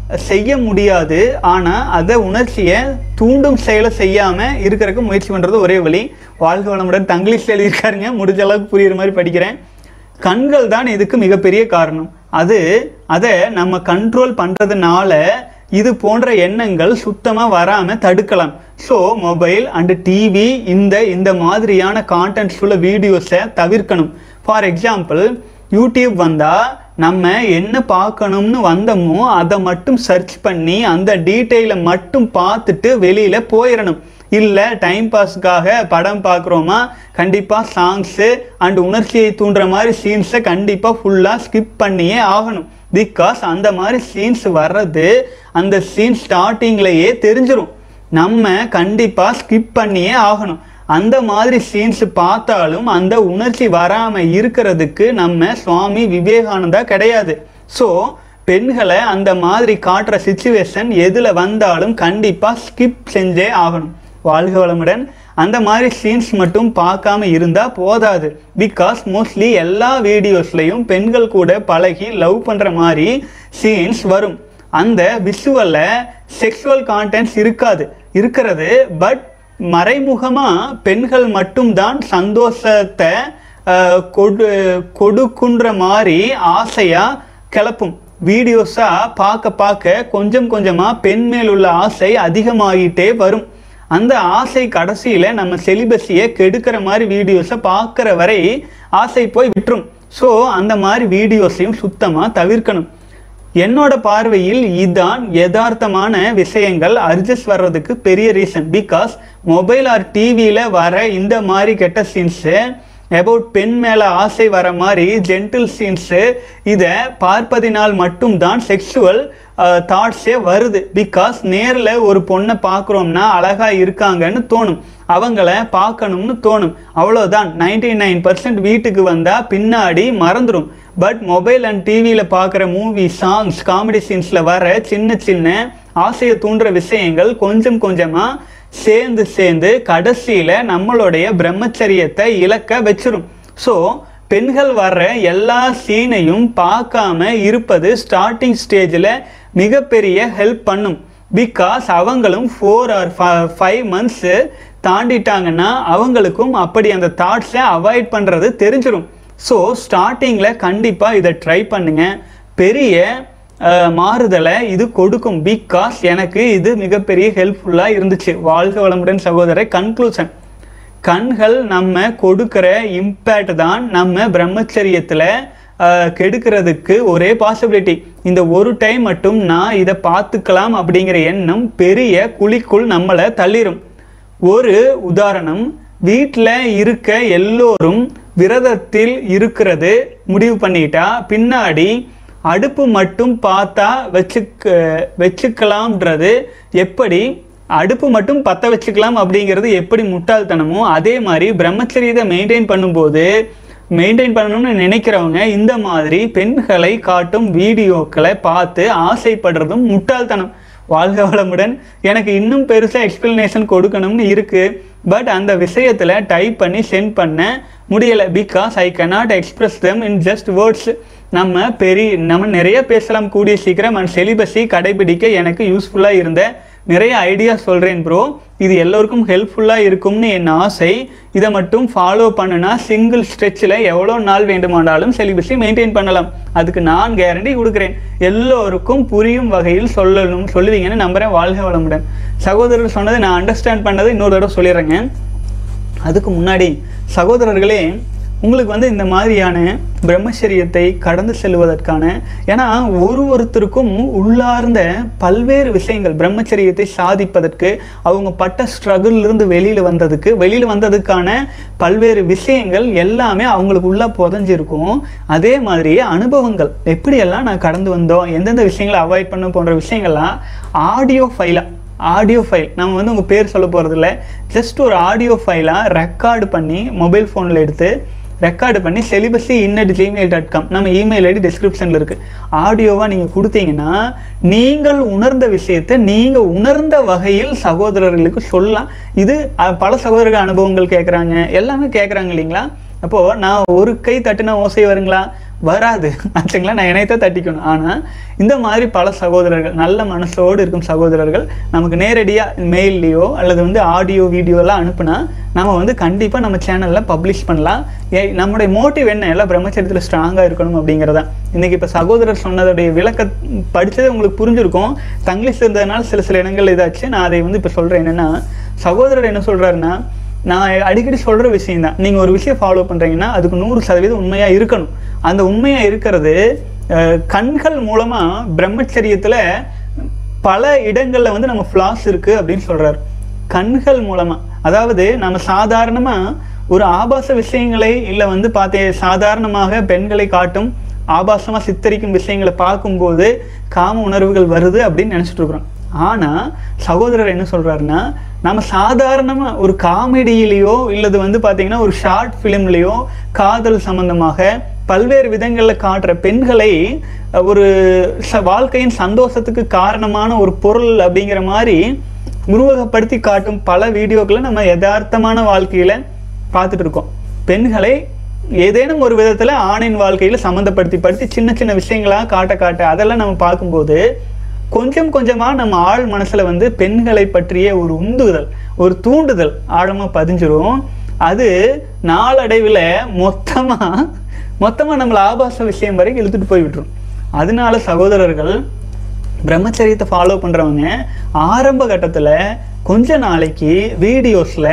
செய்ய முடியாது ஆனா அதை உணர்ச்சியை தூண்டும் செயலை செய்யாம இருக்கிறதுக்கு முயற்சி பண்றது ஒரே வழி வாழ்க வளமுடன் தங்கிலீஷ்ல எழுதியிருக்காருங்க முடிஞ்ச அளவுக்கு புரியுற மாதிரி படிக்கிறேன் கண்கள் தான் இதுக்கு மிகப்பெரிய காரணம் அது அதை நம்ம கண்ட்ரோல் பண்றதுனால இது போன்ற எண்ணங்கள் சுத்தமா வராம தடுக்கலாம் ஸோ மொபைல் அண்ட் டிவி இந்த இந்த மாதிரியான கான்டென்ட்ஸ் உள்ள வீடியோஸை தவிர்க்கணும் ஃபார் எக்ஸாம்பிள் யூடியூப் வந்தா நம்ம என்ன பார்க்கணும்னு வந்தோமோ அதை மட்டும் சர்ச் பண்ணி அந்த டீட்டெயிலை மட்டும் பார்த்துட்டு வெளியில போயிடணும் இல்லை டைம் பாஸ்க்காக படம் பார்க்குறோமா கண்டிப்பாக சாங்ஸு அண்ட் உணர்ச்சியை தூண்டுற மாதிரி சீன்ஸை கண்டிப்பாக ஃபுல்லாக ஸ்கிப் பண்ணியே ஆகணும் பிகாஸ் அந்த மாதிரி சீன்ஸ் வர்றது அந்த சீன் ஸ்டார்டிங்லேயே தெரிஞ்சிரும் நம்ம கண்டிப்பாக ஸ்கிப் பண்ணியே ஆகணும் அந்த மாதிரி சீன்ஸ் பார்த்தாலும் அந்த உணர்ச்சி வராம இருக்கிறதுக்கு நம்ம சுவாமி விவேகானந்தா கிடையாது ஸோ பெண்களை அந்த மாதிரி காட்டுற சுச்சுவேஷன் எதுல வந்தாலும் கண்டிப்பா ஸ்கிப் செஞ்சே ஆகணும் வாழ்க வளமுடன் அந்த மாதிரி சீன்ஸ் மட்டும் பார்க்காம இருந்தா போதாது பிகாஸ் மோஸ்ட்லி எல்லா வீடியோஸ்லயும் பெண்கள் கூட பழகி லவ் பண்ற மாதிரி சீன்ஸ் வரும் அந்த விஷுவல்ல செக்ஷுவல் கான்டென்ட்ஸ் இருக்காது இருக்கிறது பட் மறைமுகமா பெண்கள் மட்டும்தான் சந்தோஷத்தை அஹ், கொடு கொடுக்குன்ற மாதிரி ஆசையா கிளப்பும் வீடியோஸா பார்க்க பார்க்க கொஞ்சம் கொஞ்சமா பெண் மேல் உள்ள ஆசை அதிகமாகிட்டே வரும் அந்த ஆசை கடைசியில நம்ம செலிபஸியை கெடுக்கிற மாதிரி வீடியோஸை பார்க்குற வரை ஆசை போய் விட்டுரும் ஸோ அந்த மாதிரி வீடியோஸையும் சுத்தமா தவிர்க்கணும் என்னோட பார்வையில் இதான் யதார்த்தமான விஷயங்கள் அட்ஜஸ்ட் வர்றதுக்கு பெரிய ரீசன் பிகாஸ் மொபைல் ஆர் டிவியில் வர இந்த மாதிரி கெட்ட சீன்ஸு அபவுட் பெண் மேலே ஆசை வர மாதிரி ஜென்டில் சீன்ஸு இதை பார்ப்பதினால் மட்டும்தான் செக்ஷுவல் தாட்ஸே வருது பிகாஸ் நேரில் ஒரு பொண்ணை பார்க்குறோம்னா அழகாக இருக்காங்கன்னு தோணும் அவங்கள பார்க்கணும்னு தோணும் அவ்வளோதான் நைன்டி நைன் பர்சன்ட் வீட்டுக்கு வந்தால் பின்னாடி மறந்துடும் பட் மொபைல் அண்ட் டிவியில் பார்க்குற மூவி சாங்ஸ் காமெடி சீன்ஸில் வர சின்ன சின்ன ஆசையை தூண்டுற விஷயங்கள் கொஞ்சம் கொஞ்சமாக சேர்ந்து சேர்ந்து கடைசியில் நம்மளுடைய பிரம்மச்சரியத்தை இழக்க வச்சிரும் ஸோ பெண்கள் வர்ற எல்லா சீனையும் பார்க்காம இருப்பது ஸ்டார்டிங் ஸ்டேஜில் மிகப்பெரிய ஹெல்ப் பண்ணும் பிகாஸ் அவங்களும் ஃபோர் ஆர் ஃபைவ் மந்த்ஸு தாண்டிட்டாங்கன்னா அவங்களுக்கும் அப்படி அந்த தாட்ஸை அவாய்ட் பண்ணுறது தெரிஞ்சிடும் ஸோ ஸ்டார்டிங்கில் கண்டிப்பாக இதை ட்ரை பண்ணுங்க பெரிய அஹ், மாறுதலை இது கொடுக்கும் பிகாஸ் எனக்கு இது மிகப்பெரிய ஹெல்ப்ஃபுல்லாக இருந்துச்சு வாழ்க வளமுடன் சகோதரர் கன்க்ளூஷன் கண்கள் நம்ம கொடுக்கிற இம்பேக்ட் தான் நம்ம பிரம்மச்சரியத்தில் கெடுக்கிறதுக்கு ஒரே பாசிபிலிட்டி இந்த ஒரு டைம் மட்டும் நான் இதை பார்த்துக்கலாம் அப்படிங்கிற எண்ணம் பெரிய குழிக்குள் நம்மளை தள்ளிரும் ஒரு உதாரணம் வீட்டில் இருக்க எல்லோரும் விரதத்தில் இருக்கிறது முடிவு பண்ணிட்டா பின்னாடி அடுப்பு மட்டும் பார்த்தா வச்சுக்க வச்சுக்கலாம்ன்றது எப்படி அடுப்பு மட்டும் பற்ற வச்சுக்கலாம் அப்படிங்கிறது எப்படி முட்டாள்தனமோ அதே மாதிரி பிரம்மச்சரியத்தை மெயின்டைன் பண்ணும்போது மெயின்டைன் பண்ணணும்னு நினைக்கிறவங்க இந்த மாதிரி பெண்களை காட்டும் வீடியோக்களை பார்த்து ஆசைப்படுறதும் முட்டாள்தனம் வாழ்க வளமுடன் எனக்கு இன்னும் பெருசாக எக்ஸ்பிளனேஷன் கொடுக்கணும்னு இருக்கு பட் அந்த விஷயத்தில் டைப் பண்ணி சென்ட் பண்ண முடியலை because I cannot express them in just words நம்ம பெரிய நம்ம நிறைய பேசலாம் கூடிய சீக்கிரம் அண்ட் செலிபஸை கடைபிடிக்க எனக்கு யூஸ்ஃபுல்லாக இருந்த நிறைய ஐடியா சொல்கிறேன் ப்ரோ இது எல்லோருக்கும் ஹெல்ப்ஃபுல்லாக இருக்கும்னு என் ஆசை இதை மட்டும் ஃபாலோ பண்ணுனா சிங்கிள் ஸ்ட்ரெச்சில் எவ்வளோ நாள் வேண்டுமானாலும் செலிபஸை மெயின்டைன் பண்ணலாம் அதுக்கு நான் கேரண்டி கொடுக்குறேன் எல்லோருக்கும் புரியும் வகையில் சொல்லணும் சொல்லுவீங்கன்னு நம்புகிறேன் வாழ்க வளமுடன் சகோதரர் சொன்னதை நான் அண்டர்ஸ்டாண்ட் பண்ணதை இன்னொரு தடவை சொல்லிடுறேங்க அதுக்கு முன்னாடி சகோதரர்களே உங்களுக்கு வந்து இந்த மாதிரியான பிரம்மச்சரியத்தை கடந்து செல்வதற்கான ஏன்னா ஒரு ஒருத்தருக்கும் உள்ளார்ந்த பல்வேறு விஷயங்கள் பிரம்மச்சரியத்தை சாதிப்பதற்கு அவங்க பட்ட struggle ல இருந்து வெளியில் வந்ததுக்கு வெளியில் வந்ததுக்கான பல்வேறு விஷயங்கள் எல்லாமே அவங்களுக்கு உள்ள புதஞ்சிருக்கும் அதே மாதிரி அனுபவங்கள் எப்படியெல்லாம் நான் கடந்து வந்தோம் எந்தெந்த விஷயங்களை அவாய்ட் பண்ண போன்ற விஷயங்கள்லாம் ஆடியோ ஃபைலாக ஆடியோ ஃபைல் நம்ம வந்து உங்கள் பேர் சொல்ல போகிறதில்ல ஜஸ்ட் ஒரு ஆடியோ ஃபைலாக ரெக்கார்டு பண்ணி மொபைல் ஃபோனில் எடுத்து ரெக்கார்டு பண்ணி celibacy innate Gmail dot com நம்ம இமெயில் ஐடி டிஸ்கிரிப்ஷனில் இருக்குது ஆடியோவாக நீங்கள் கொடுத்தீங்கன்னா நீங்கள் உணர்ந்த விஷயத்தை நீங்கள் உணர்ந்த வகையில் சகோதரர்களுக்கு சொல்லலாம் இது அஹ், பல சகோதரர்கள் அனுபவங்கள் கேட்குறாங்க எல்லாமே கேட்குறாங்க இல்லைங்களா அப்போது நான் ஒரு கை தட்டுனா ஓசை வருங்களா வராது ஆச்சுங்களா நான் இணையத்தை தட்டிக்கணும் ஆனால் இந்த மாதிரி பல சகோதரர்கள் நல்ல மனசோடு இருக்கும் சகோதரர்கள் நமக்கு நேரடியாக மெயில்லையோ அல்லது வந்து ஆடியோ வீடியோலாம் அனுப்புனா நம்ம வந்து கண்டிப்பாக நம்ம சேனலில் பப்ளிஷ் பண்ணலாம் ஏ நம்முடைய மோட்டிவ் என்ன எல்லாம் பிரம்மச்சரியத்தில் ஸ்ட்ராங்காக இருக்கணும் அப்படிங்கிறதா இன்றைக்கி இப்போ சகோதரர் சொன்னதுடைய விளக்க படித்தது உங்களுக்கு புரிஞ்சிருக்கும் தங்கிலீஷ் இருந்ததுனால சில சில இடங்கள் இதாச்சு நான் அதை வந்து இப்போ சொல்கிறேன் என்னென்னா சகோதரர் என்ன சொல்கிறாருன்னா நான் அடிக்கடி சொல்கிற விஷயம் தான் நீங்கள் ஒரு விஷயம் ஃபாலோ பண்ணுறீங்கன்னா அதுக்கு நூறு சதவீதம் உண்மையாக இருக்கணும் அந்த உண்மையாக இருக்கிறது அஹ், கண்கள் மூலமாக பிரம்மச்சரியத்தில் பல இடங்களில் வந்து நம்ம ஃப்ளாஸ் இருக்குது அப்படின்னு சொல்கிறார் கண்கள் மூலமாக அதாவது நம்ம சாதாரணமாக ஒரு ஆபாச விஷயங்களை இல்லை வந்து பார்த்தே சாதாரணமாக பெண்களை காட்டும் ஆபாசமாக சித்தரிக்கும் விஷயங்களை பார்க்கும்போது காம உணர்வுகள் வருது அப்படின்னு நினச்சிட்டு இருக்கிறோம் ஆனால் சகோதரர் என்ன சொல்கிறாருன்னா நம்ம சாதாரணமாக ஒரு காமெடியிலேயோ இல்லது வந்து பார்த்தீங்கன்னா ஒரு ஷார்ட் ஃபிலிம்லேயோ காதல் சம்பந்தமாக பல்வேறு விதங்களில் காட்டுற பெண்களை அஹ், ஒரு ச வாழ்க்கையின் சந்தோஷத்துக்கு காரணமான ஒரு பொருள் அப்படிங்கிற மாதிரி உருவகப்படுத்தி காட்டும் பல வீடியோக்களை நம்ம யதார்த்தமான வாழ்க்கையில் பார்த்துட்டு இருக்கோம் பெண்களை ஏதேனும் ஒரு விதத்தில் ஆணின் வாழ்க்கையில் சம்மந்தப்படுத்தி படுத்தி சின்ன சின்ன விஷயங்களாக காட்ட காட்ட அதெல்லாம் நம்ம பார்க்கும்போது கொஞ்சம் கொஞ்சமாக நம்ம ஆழ் மனசில் வந்து பெண்களை பற்றிய ஒரு உந்துதல் ஒரு தூண்டுதல் ஆழமாக பதிஞ்சிரும் அது நாளடைவில் மொத்தமாக மொத்தமாக நம்மளை ஆபாச விஷயம் வரைக்கும் இழுத்துட்டு போய் விட்டுரும் அதனால சகோதரர்கள் பிரம்மச்சரியத்தை ஃபாலோ பண்ணுறவங்க ஆரம்ப கட்டத்தில் கொஞ்ச நாளைக்கு வீடியோஸில்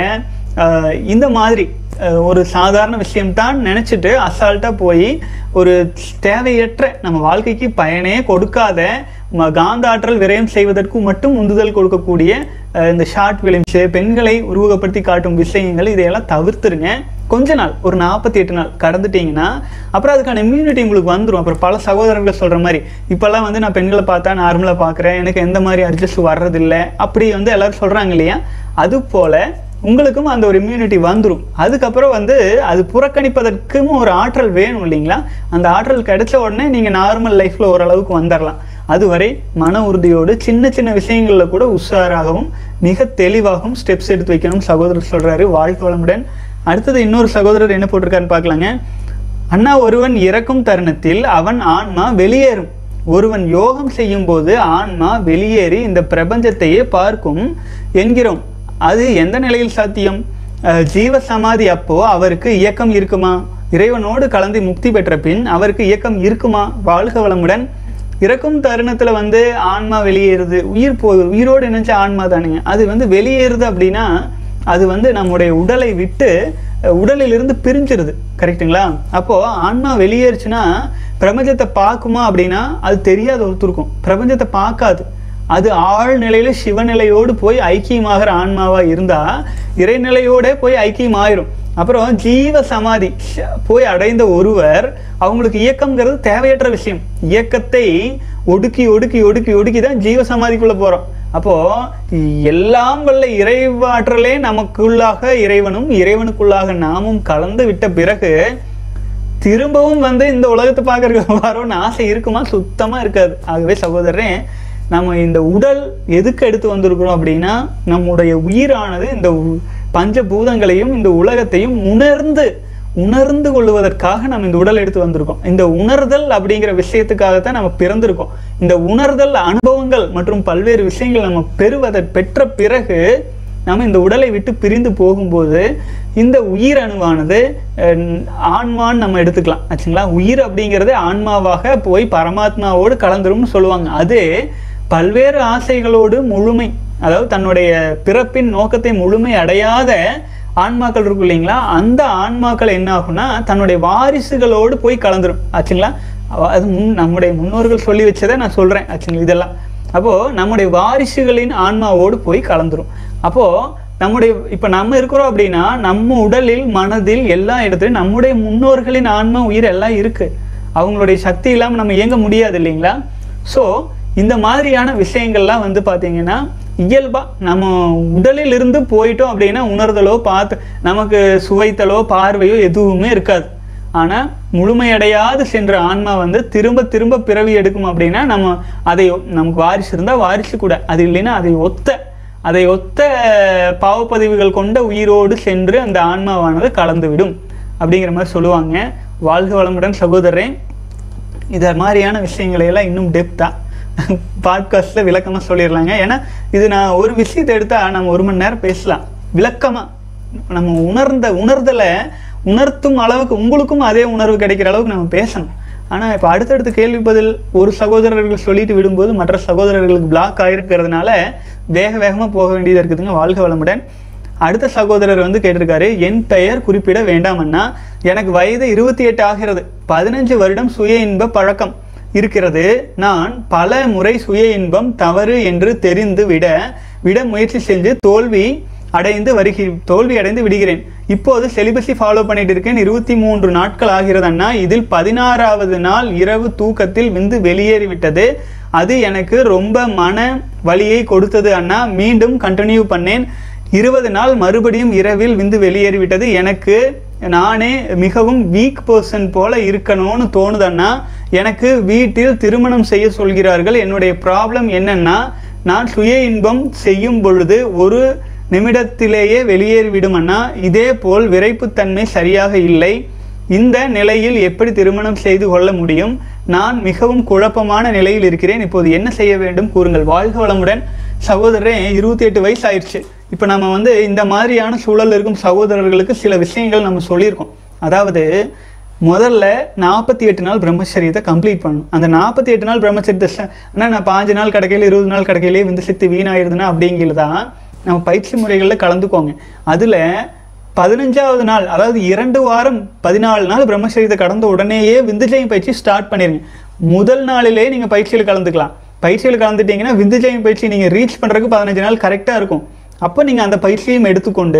இந்த மாதிரி அஹ், ஒரு சாதாரண விஷயம்தான் நினச்சிட்டு அசால்ட்டாக போய் ஒரு தேவையற்ற நம்ம வாழ்க்கைக்கு பயனே கொடுக்காத ம- காந்தாற்றல் விரயம் செய்வதற்கு மட்டும் உந்துதல் கொடுக்கக்கூடிய அஹ், இந்த ஷார்ட் ஃபிலிம்ஸு பெண்களை உருவகப்படுத்தி காட்டும் விஷயங்கள் இதையெல்லாம் தவிர்த்துருங்க கொஞ்ச நாள் ஒரு நாற்பத்தி எட்டு நாள் கடந்துட்டீங்கன்னா அப்புறம் அதுக்கான இம்யூனிட்டி உங்களுக்கு வந்துடும் அப்புறம் பல சகோதரர்கள் சொல்கிற மாதிரி இப்போல்லாம் வந்து நான் பெண்களை பார்த்தா நார்மலாக பார்க்குறேன் எனக்கு எந்த மாதிரி அட்ஜஸ்ட் வர்றதில்லை அப்படி வந்து எல்லாரும் சொல்கிறாங்க இல்லையா அது போல் உங்களுக்கும் அந்த ஒரு இம்யூனிட்டி வந்துடும் அதுக்கப்புறம் வந்து அது புறக்கணிப்பதற்கும் ஒரு ஆற்றல் வேணும் இல்லைங்களா அந்த ஆற்றல் கிடைச்ச உடனே நீங்கள் நார்மல் லைஃப்பில் ஓரளவுக்கு வந்துடலாம் அதுவரை மன உறுதியோடு சின்ன சின்ன விஷயங்களில் கூட உஷாராகவும் மிக தெளிவாகவும் ஸ்டெப்ஸ் எடுத்து வைக்கணும் சகோதரர் சொல்கிறாரு வாழ்க்கை வளமுடன் அடுத்தது இன்னொரு சகோதரர் என்ன போட்டிருக்காருன்னு பார்க்கலாங்க அண்ணா ஒருவன் இறக்கும் தருணத்தில் அவன் ஆன்மா வெளியேறும் ஒருவன் யோகம் செய்யும் போது ஆன்மா வெளியேறி இந்த பிரபஞ்சத்தையே பார்க்கும் என்கிறோம் அது எந்த நிலையில் சாத்தியம் அஹ், ஜீவ சமாதி அப்போ அவருக்கு இயக்கம் இருக்குமா இறைவனோடு கலந்து முக்தி பெற்ற பின் அவருக்கு இயக்கம் இருக்குமா வாழ்க வளமுடன் இறக்கும் தருணத்துல வந்து ஆன்மா வெளியேறுது உயிர் போகுது உயிரோடு இணைஞ்ச ஆன்மா தானுங்க அது வந்து வெளியேறுது அப்படின்னா அது வந்து நம்முடைய உடலை விட்டு அஹ், உடலிலிருந்து பிரிஞ்சிருது கரெக்ட்டுங்களா அப்போ ஆன்மா வெளியேறுச்சுன்னா பிரபஞ்சத்தை பார்க்குமா அப்படின்னா அது தெரியாத ஒருத்தருக்கும் பிரபஞ்சத்தை பார்க்காது அது ஆழ்நிலையில சிவநிலையோடு போய் ஐக்கியமாகிற ஆன்மாவா இருந்தா இறைநிலையோட போய் ஐக்கியமாயிரும் அப்புறம் ஜீவ சமாதி ஷ- போய் அடைந்த ஒருவர் அவங்களுக்கு இயக்கம்ங்கிறது தேவையற்ற விஷயம் இயக்கத்தை ஒடுக்கி ஒடுக்கி ஒடுக்கி ஒடுக்கி தான் ஜீவ சமாதிக்குள்ள போறோம் அப்போ எல்லாம் வல்ல இறைவாற்றலே நமக்குள்ளாக இறைவனும் இறைவனுக்குள்ளாக நாமும் கலந்து விட்ட பிறகு திரும்பவும் வந்து இந்த உலகத்தை பார்க்கறதுக்கு வரோம்னு ஆசை இருக்குமா சுத்தமா இருக்காது ஆகவே சகோதரரே நம்ம இந்த உடல் எதுக்கு எடுத்து வந்திருக்கிறோம் அப்படின்னா நம்முடைய உயிரானது இந்த உ- பஞ்சபூதங்களையும் இந்த உலகத்தையும் உணர்ந்து உணர்ந்து கொள்வதற்காக நம்ம இந்த உடல் எடுத்து வந்திருக்கோம் இந்த உணர்தல் அப்படிங்கிற விஷயத்துக்காகத்தான் நம்ம பிறந்திருக்கோம் இந்த உணர்தல் அனுபவங்கள் மற்றும் பல்வேறு விஷயங்கள் நம்ம பெறுவதை பெற்ற பிறகு நம்ம இந்த உடலை விட்டு பிரிந்து போகும்போது இந்த உயிர் அணுவானது அஹ், ஆன்மான்னு நம்ம எடுத்துக்கலாம் ஆச்சுங்களா உயிர் அப்படிங்கிறது ஆன்மாவாக போய் பரமாத்மாவோடு கலந்துரும்னு சொல்லுவாங்க அது பல்வேறு ஆசைகளோடு முழுமை அதாவது தன்னுடைய பிறப்பின் நோக்கத்தை முழுமை அடையாத ஆன்மாக்கள் இருக்கும் இல்லைங்களா அந்த ஆன்மாக்கள் என்ன ஆகும்னா தன்னுடைய வாரிசுகளோடு போய் கலந்துரும் ஆச்சுங்களா அவ- அது முன் நம்முடைய முன்னோர்கள் சொல்லி வச்சதை நான் சொல்றேன் ஆச்சுங்களா இதெல்லாம் அப்போ நம்முடைய வாரிசுகளின் ஆன்மாவோடு போய் கலந்துரும் அப்போ நம்முடைய இப்ப நம்ம இருக்கிறோம் அப்படின்னா நம்ம உடலில் மனதில் எல்லா இடத்துலையும் நம்முடைய முன்னோர்களின் ஆன்மா உயிர் எல்லாம் இருக்கு அவங்களுடைய சக்தி இல்லாம நம்ம இயங்க முடியாது இல்லைங்களா ஸோ இந்த மாதிரியான விஷயங்கள்லாம் வந்து பாத்தீங்கன்னா இயல்பா நம்ம உடலில் இருந்து போயிட்டோம் அப்படின்னா உணர்தலோ பார்த்து நமக்கு சுவைத்தலோ பார்வையோ எதுவுமே இருக்காது ஆனா முழுமையடையாது சென்ற ஆன்மா வந்து திரும்ப திரும்ப பிறவி எடுக்கும் அப்படின்னா நம்ம அதை நமக்கு வாரிசு இருந்தா வாரிசு கூட அது இல்லைன்னா அதை ஒத்த அதை ஒத்த பாவப்பதிவுகள் கொண்ட உயிரோடு சென்று அந்த ஆன்மாவானது கலந்துவிடும் அப்படிங்கிற மாதிரி சொல்லுவாங்க வாழ்க வளமுடன் சகோதரரே இதை மாதிரியான விஷயங்களை எல்லாம் இன்னும் டெப்த்தாக பாட்காஸ்ட்டில் விளக்கமாக சொல்லிடலாங்க ஏன்னா இது நான் ஒரு விஷயத்தை எடுத்தால் நம்ம ஒரு மணி நேரம் பேசலாம் விளக்கமாக நம்ம உணர்ந்த உணர்தலை உணர்த்தும் அளவுக்கு உங்களுக்கும் அதே உணர்வு கிடைக்கிற அளவுக்கு நம்ம பேசணும் ஆனால் இப்போ அடுத்தடுத்த கேள்வி பதில் ஒரு சகோதரர்கள் சொல்லிட்டு விடும்போது மற்ற சகோதரர்களுக்கு பிளாக் ஆகிருக்கிறதுனால வேக வேகமாக போக வேண்டியது இருக்குதுங்க வாழ்க வளமுடன் அடுத்த சகோதரர் வந்து கேட்டிருக்காரு என் பெயர் குறிப்பிட வேண்டாமன்னா எனக்கு வயது இருபத்தி எட்டு ஆகிறது பதினஞ்சு வருடம் சுய இன்ப பழக்கம் இருக்கிறது நான் பல முறை சுய இன்பம் தவறு என்று தெரிந்து விட விட முயற்சி செஞ்சு தோல்வி அடைந்து வருகி தோல்வி அடைந்து விடுகிறேன் இப்போது செலிபஸி ஃபாலோ பண்ணிட்டு இருக்கேன் இருபத்தி மூன்று நாட்கள் ஆகிறது அண்ணா இதில் பதினாறாவது நாள் இரவு தூக்கத்தில் விந்து வெளியேறிவிட்டது அது எனக்கு ரொம்ப மன வலியை கொடுத்தது அண்ணா மீண்டும் கண்டினியூ பண்ணேன் இருபது நாள் மறுபடியும் இரவில் விந்து வெளியேறிவிட்டது எனக்கு நானே மிகவும் வீக் பர்சன் போல இருக்கணும்னு தோணுதண்ணா எனக்கு வீட்டில் திருமணம் செய்ய சொல்கிறார்கள் என்னுடைய ப்ராப்ளம் என்னன்னா நான் சுய இன்பம் செய்யும் பொழுது ஒரு நிமிடத்திலேயே வெளியேறிவிடும் அண்ணா இதே போல் விரைப்புத்தன்மை சரியாக இல்லை இந்த நிலையில் எப்படி திருமணம் செய்து கொள்ள முடியும் நான் மிகவும் குழப்பமான நிலையில் இருக்கிறேன் இப்போது என்ன செய்ய வேண்டும் கூறுங்கள் வாழ்க வளமுடன் சகோதரரே இருபத்தி எட்டு வயசு ஆயிடுச்சு இப்போ நம்ம வந்து இந்த மாதிரியான சூழல் இருக்கும் சகோதரர்களுக்கு சில விஷயங்கள் நம்ம சொல்லியிருக்கோம் அதாவது முதல்ல நாற்பத்தி எட்டு நாள் பிரம்மச்சரியத்தை கம்ப்ளீட் பண்ணணும் அந்த நாற்பத்தி எட்டு நாள் பிரம்மச்சரியத்தை ச- அண்ணா நான் பாஞ்சு நாள் கிடைக்கையில இருபது நாள் கிடைக்கையிலே வந்து சித்து வீணாயிருதுன்னா அப்படிங்கிறது தான் நம்ம பயிற்சி முறைகளில் கலந்துக்கோங்க அதில் பதினஞ்சாவது நாள் அதாவது இரண்டு வாரம் பதினாலு நாள் பிரம்மச்சரியத்தை கடந்த உடனேயே விந்துஜயம் பயிற்சி ஸ்டார்ட் பண்ணிருங்க முதல் நாளிலே நீங்கள் பயிற்சியில் கலந்துக்கலாம் பயிற்சியில் கலந்துட்டீங்கன்னா விந்துஜயம் பயிற்சி நீங்கள் ரீச் பண்ணுறதுக்கு பதினஞ்சு நாள் கரெக்டாக இருக்கும் அப்போ நீங்கள் அந்த பயிற்சியையும் எடுத்துக்கொண்டு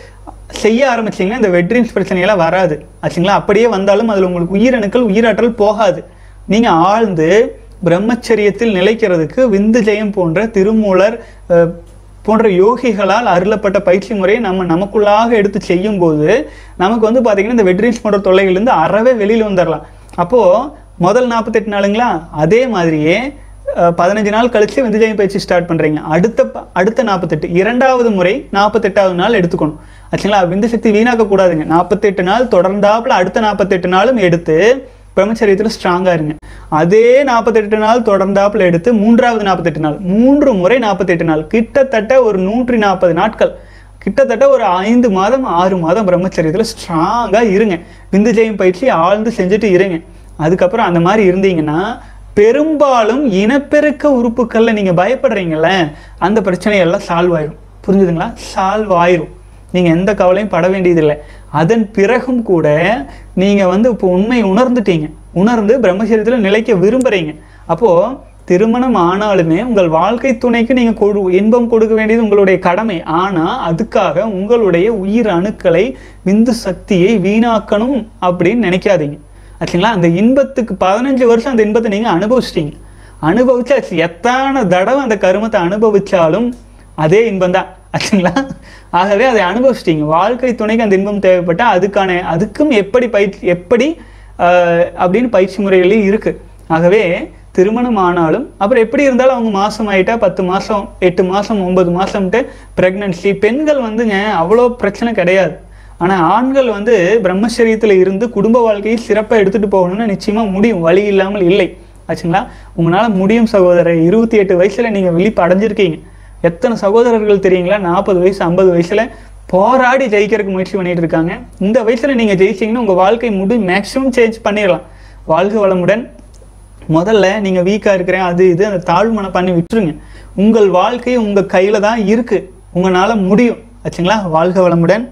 செய்ய ஆரம்பிச்சீங்கன்னா இந்த வெட்ரீம்ஸ் பிரச்சனையெல்லாம் வராது ஆச்சுங்களா அப்படியே வந்தாலும் அதில் உங்களுக்கு உயிரணுக்கள் உயிராற்றல் போகாது நீங்கள் ஆழ்ந்து பிரம்மச்சரியத்தில் நிலைக்கிறதுக்கு விந்து ஜெயம் போன்ற திருமூலர் அஹ், போன்ற யோகிகளால் அருளப்பட்ட பயிற்சி முறையை நம்ம நமக்குள்ளாக எடுத்து செய்யும்போது நமக்கு வந்து பார்த்தீங்கன்னா இந்த வெட்ரீம்ஸ் போன்ற தொல்லைகள்லேருந்து அறவே வெளியில் வந்துடலாம் அப்போது முதல் நாற்பத்தெட்டு நாளுங்களா அதே மாதிரியே அஹ், பதினஞ்சு நாள் கழிச்சு விந்துஜயம் பயிற்சி ஸ்டார்ட் பண்ணுறீங்க அடுத்த ப- அடுத்த நாற்பத்தெட்டு இரண்டாவது முறை நாற்பத்தெட்டாவது நாள் எடுத்துக்கணும் ஆச்சுங்களா விந்து சக்தி வீணாக்க கூடாதுங்க நாற்பத்தெட்டு நாள் தொடர்ந்தாப்புல அடுத்த நாற்பத்தெட்டு நாளும் எடுத்து பிரம்மச்சரியத்தில் ஸ்ட்ராங்காக இருங்க அதே நாற்பத்தெட்டு நாள் தொடர்ந்தாப்புல எடுத்து மூன்றாவது நாற்பத்தெட்டு நாள் மூன்று முறை நாற்பத்தெட்டு நாள் கிட்டத்தட்ட ஒரு நூற்றி நாற்பது நாட்கள் கிட்டத்தட்ட ஒரு ஐந்து மாதம் ஆறு மாதம் பிரம்மச்சரியத்தில் ஸ்ட்ராங்காக இருங்க விந்துஜயம் பயிற்சி ஆழ்ந்து செஞ்சுட்டு இருங்க அதுக்கப்புறம் அந்த மாதிரி இருந்தீங்கன்னா பெரும்பாலும் இனப்பெருக்க உறுப்புகளில் நீங்கள் பயப்படுறீங்கல்ல அந்த பிரச்சனையெல்லாம் சால்வ் ஆயிடும் புரிஞ்சுதுங்களா சால்வ் ஆயிரும் நீங்கள் எந்த கவலையும் பட வேண்டியதில்லை அதன் பிறகும் கூட நீங்கள் வந்து இப்போ உண்மை உணர்ந்துட்டீங்க உணர்ந்து பிரம்மச்சரியத்தில் நிலைக்க விரும்புகிறீங்க அப்போது திருமணம் ஆனாலுமே உங்கள் வாழ்க்கை துணைக்கு நீங்கள் கொடு இன்பம் கொடுக்க வேண்டியது உங்களுடைய கடமை ஆனால் அதுக்காக உங்களுடைய உயிர் அணுக்களை விந்து சக்தியை வீணாக்கணும் அப்படின்னு நினைக்காதீங்க ஆச்சுங்களா அந்த இன்பத்துக்கு பதினஞ்சு வருஷம் அந்த இன்பத்தை நீங்கள் அனுபவிச்சிட்டீங்க அனுபவிச்சாச்சு எத்தனை தடவை அந்த கருமத்தை அனுபவிச்சாலும் அதே இன்பம் தான் ஆச்சுங்களா ஆகவே அதை அனுபவிச்சிட்டீங்க வாழ்க்கை துணைக்கு அந்த இன்பம் தேவைப்பட்டா அதுக்கான அதுக்கும் எப்படி பயிற்சி எப்படி ஆஹ், அப்படின்னு பயிற்சி முறைகளே இருக்கு ஆகவே திருமணம் ஆனாலும் அப்புறம் எப்படி இருந்தாலும் அவங்க மாசம் ஆயிட்டா பத்து மாசம் எட்டு மாசம் ஒன்பது மாசம்ட்டு பிரெக்னன்சி பெண்கள் வந்துங்க அவ்வளோ பிரச்சனை கிடையாது ஆனா ஆண்கள் வந்து பிரம்மச்சரியத்துல இருந்து குடும்ப வாழ்க்கையை சிறப்பா எடுத்துட்டு போகணும்னு நிச்சயமா முடியும் வழி இல்லாமல் இல்லை ஆச்சுங்களா உங்களால முடியும் சகோதரர் இருபத்தி எட்டு வயசுல நீங்க விழிப்பு அடைஞ்சிருக்கீங்க எத்தனை சகோதரர்கள் தெரியுங்களா நாற்பது வயசு ஐம்பது வயசுல போராடி ஜெயிக்கிறதுக்கு முயற்சி பண்ணிட்டு இருக்காங்க இந்த வயசுல நீங்க ஜெயிச்சீங்கன்னா உங்க வாழ்க்கை முடி மேக்ஸிமம் சேஞ்ச் பண்ணிடலாம் வாழ்க வளமுடன் முதல்ல நீங்க வீக்கா இருக்கிறேன் அது இது அந்த தாழ்மனை பண்ணி விட்டுருங்க உங்கள் வாழ்க்கை உங்க கையில தான் இருக்கு உங்களால முடியும் ஆச்சுங்களா வாழ்க வளமுடன்